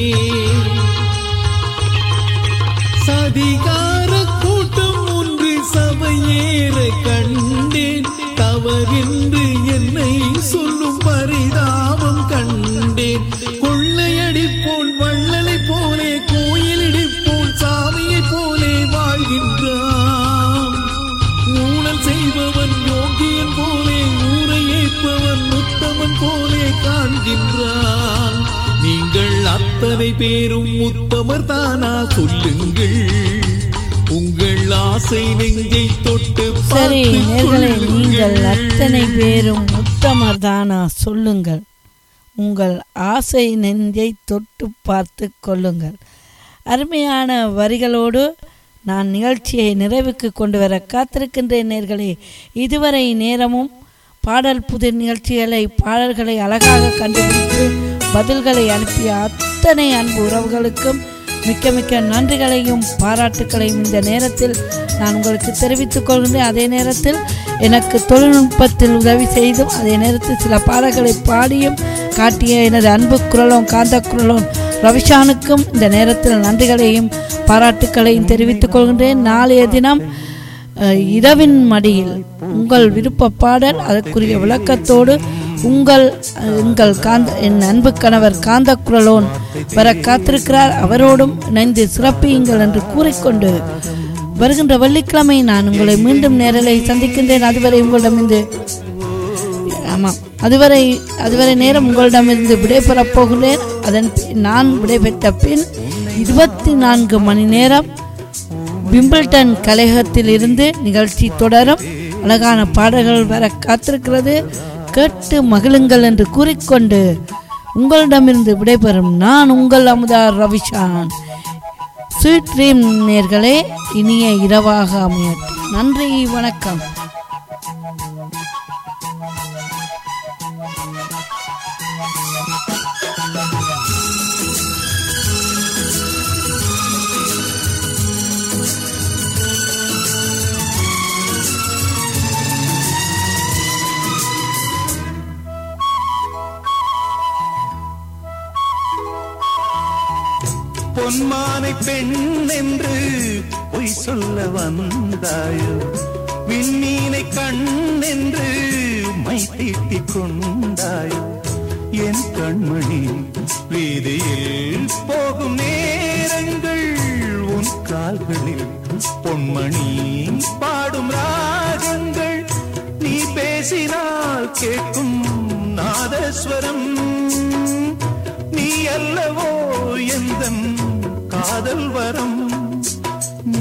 Speaker 13: சதிகார கூட்டம் ஒன்று சபையேற கண்டேன் தவறென்று என்னை சொல்லும் பரிதாபம் கண்டேன் கொள்ளையடிப்போன் வள்ளலை போலே கோயிலிடிப்போன் சாமியை போலே வாழ்கின்றான் ஊழல் செய்பவன் யோகியன் போலே ஊரை ஏற்பவன் உத்தமன் போலே காண்கின்றான் நீங்கள் அத்தனை பேரும் உத்தமர் தானா சொல்லுங்கள் உங்கள் ஆசை நெஞ்சை தொட்டு
Speaker 1: சரி
Speaker 13: பார்த்துக்
Speaker 1: நேர்களே நீங்கள்
Speaker 13: கொள்ளுங்கள்.
Speaker 1: அத்தனை பேரும் உத்தமர் தானா சொல்லுங்கள் உங்கள் ஆசை நெஞ்சை தொட்டு பார்த்து கொள்ளுங்கள் அருமையான வரிகளோடு நான் நிகழ்ச்சியை நிறைவுக்கு கொண்டு வர காத்திருக்கின்றேன் நேர்களே இதுவரை நேரமும் பாடல் புதிர் நிகழ்ச்சிகளை பாடல்களை அழகாக கண்டுபிடித்து பதில்களை அனுப்பிய அத்தனை அன்பு உறவுகளுக்கும் மிக்க மிக்க நன்றிகளையும் பாராட்டுக்களையும் இந்த நேரத்தில் நான் உங்களுக்கு தெரிவித்துக் கொள்கின்றேன் அதே நேரத்தில் எனக்கு தொழில்நுட்பத்தில் உதவி செய்தும் அதே நேரத்தில் சில பாடல்களை பாடியும் காட்டிய எனது அன்பு குரலும் காந்த குரலும் ரவிஷானுக்கும் இந்த நேரத்தில் நன்றிகளையும் பாராட்டுக்களையும் தெரிவித்துக் கொள்கின்றேன் நாளைய தினம் அஹ், இரவின் மடியில் உங்கள் விருப்ப பாடல் அதற்குரிய விளக்கத்தோடு உங்கள் அஹ், எங்கள் காந்த என் அன்பு கணவர் காந்த குரலோன் வர காத்திருக்கிறார் அவரோடும் இணைந்து சிறப்பியுங்கள் என்று கூறிக்கொண்டு வருகின்ற வெள்ளிக்கிழமை நான் உங்களை மீண்டும் நேரலை சந்திக்கின்றேன் அதுவரை உங்களிடமிருந்து ஆமாம் அதுவரை அதுவரை நேரம் உங்களிடமிருந்து விடைபெறப் போகிறேன் அதன் பின் நான் விடைபெற்ற பின் இருபத்தி நான்கு மணி நேரம் விம்பிள்டன் கலையகத்தில் இருந்து நிகழ்ச்சி தொடரும் அழகான பாடல்கள் வர காத்திருக்கிறது கேட்டு மகிழுங்கள் என்று கூறிக்கொண்டு உங்களிடமிருந்து விடைபெறும் நான் உங்கள் அமுதா ரவிஷான் ஸ்வீட் ட்ரீம் நேர்களே இனிய இரவாக அமையட்டும் நன்றி வணக்கம்
Speaker 9: பொன்மானை பெண் என்று பொய் சொல்ல வந்தாயோ விண்ணீனை கண் என்று மை தீட்டிக் கொண்டாயோ என் கண்மணி வீதியில் போகும் நேரங்கள் உன் கால்களில் பொன்மணி பாடும் ராகங்கள் நீ பேசினால் கேட்கும் நாதஸ்வரம் நீ அல்லவோ எந்தன் காதல் வரம் நீ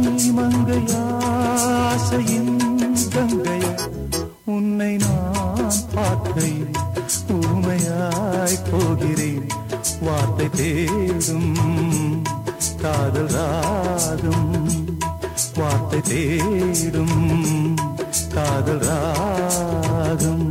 Speaker 9: மங்கையாசையின் கங்கை உன்னை நான் பார்க்கையில் ஊமையாய் போகிறேன் வார்த்தை தேடும் காதல் ராகம் வார்த்தை தேடும் காதல் ராகம்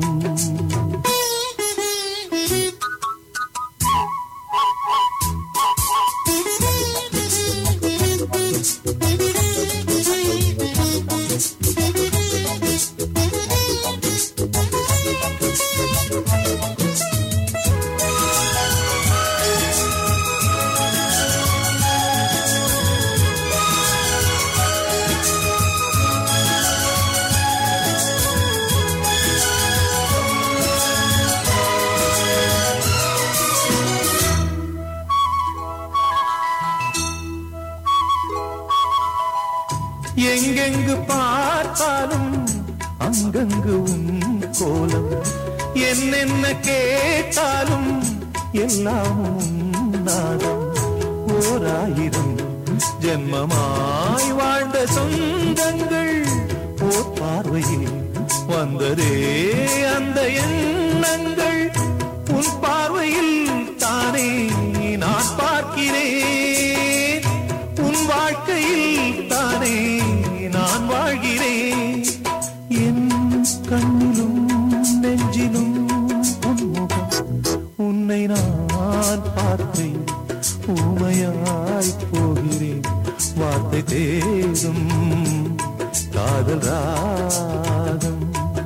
Speaker 9: எங்கெங்கு பார்த்தாலும் அங்கங்கு உன் கோலம் என்னென்ன கேட்டாலும் எல்லாம் உன் நாதம் ஓராயிரம் ஜென்மமாய் வாழ்ந்த சொந்தங்கள் ஓர் பார்வையில் வந்ததே அந்த எண்ணங்கள் உன் பார்வையில் தானே நான் பார்க்கிறேன் உன் வாழ்க்கையில் தானே நான் வாழ்கிறேன் என் கண்ணிலும் நெஞ்சிலும் உன்முகம் உன்னை நான் பார்த்தேன் ஊமையாய் போகிறேன் வார்த்தை தேடும் காதல் ராகம்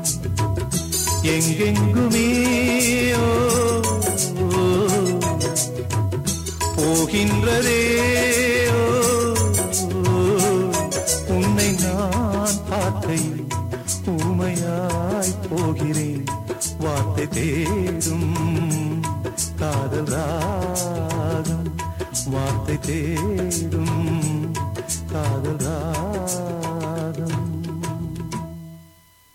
Speaker 9: எங்கெங்குமே ஓ, ஓ, போகின்றதே ஓ, ஓ, உன்னை நான் பார்க்கையில் ஊமையாய் போகிறேன் வார்த்தை தேடும் காதல் ராகம் வார்த்தை தேடும் காதல் ராகம்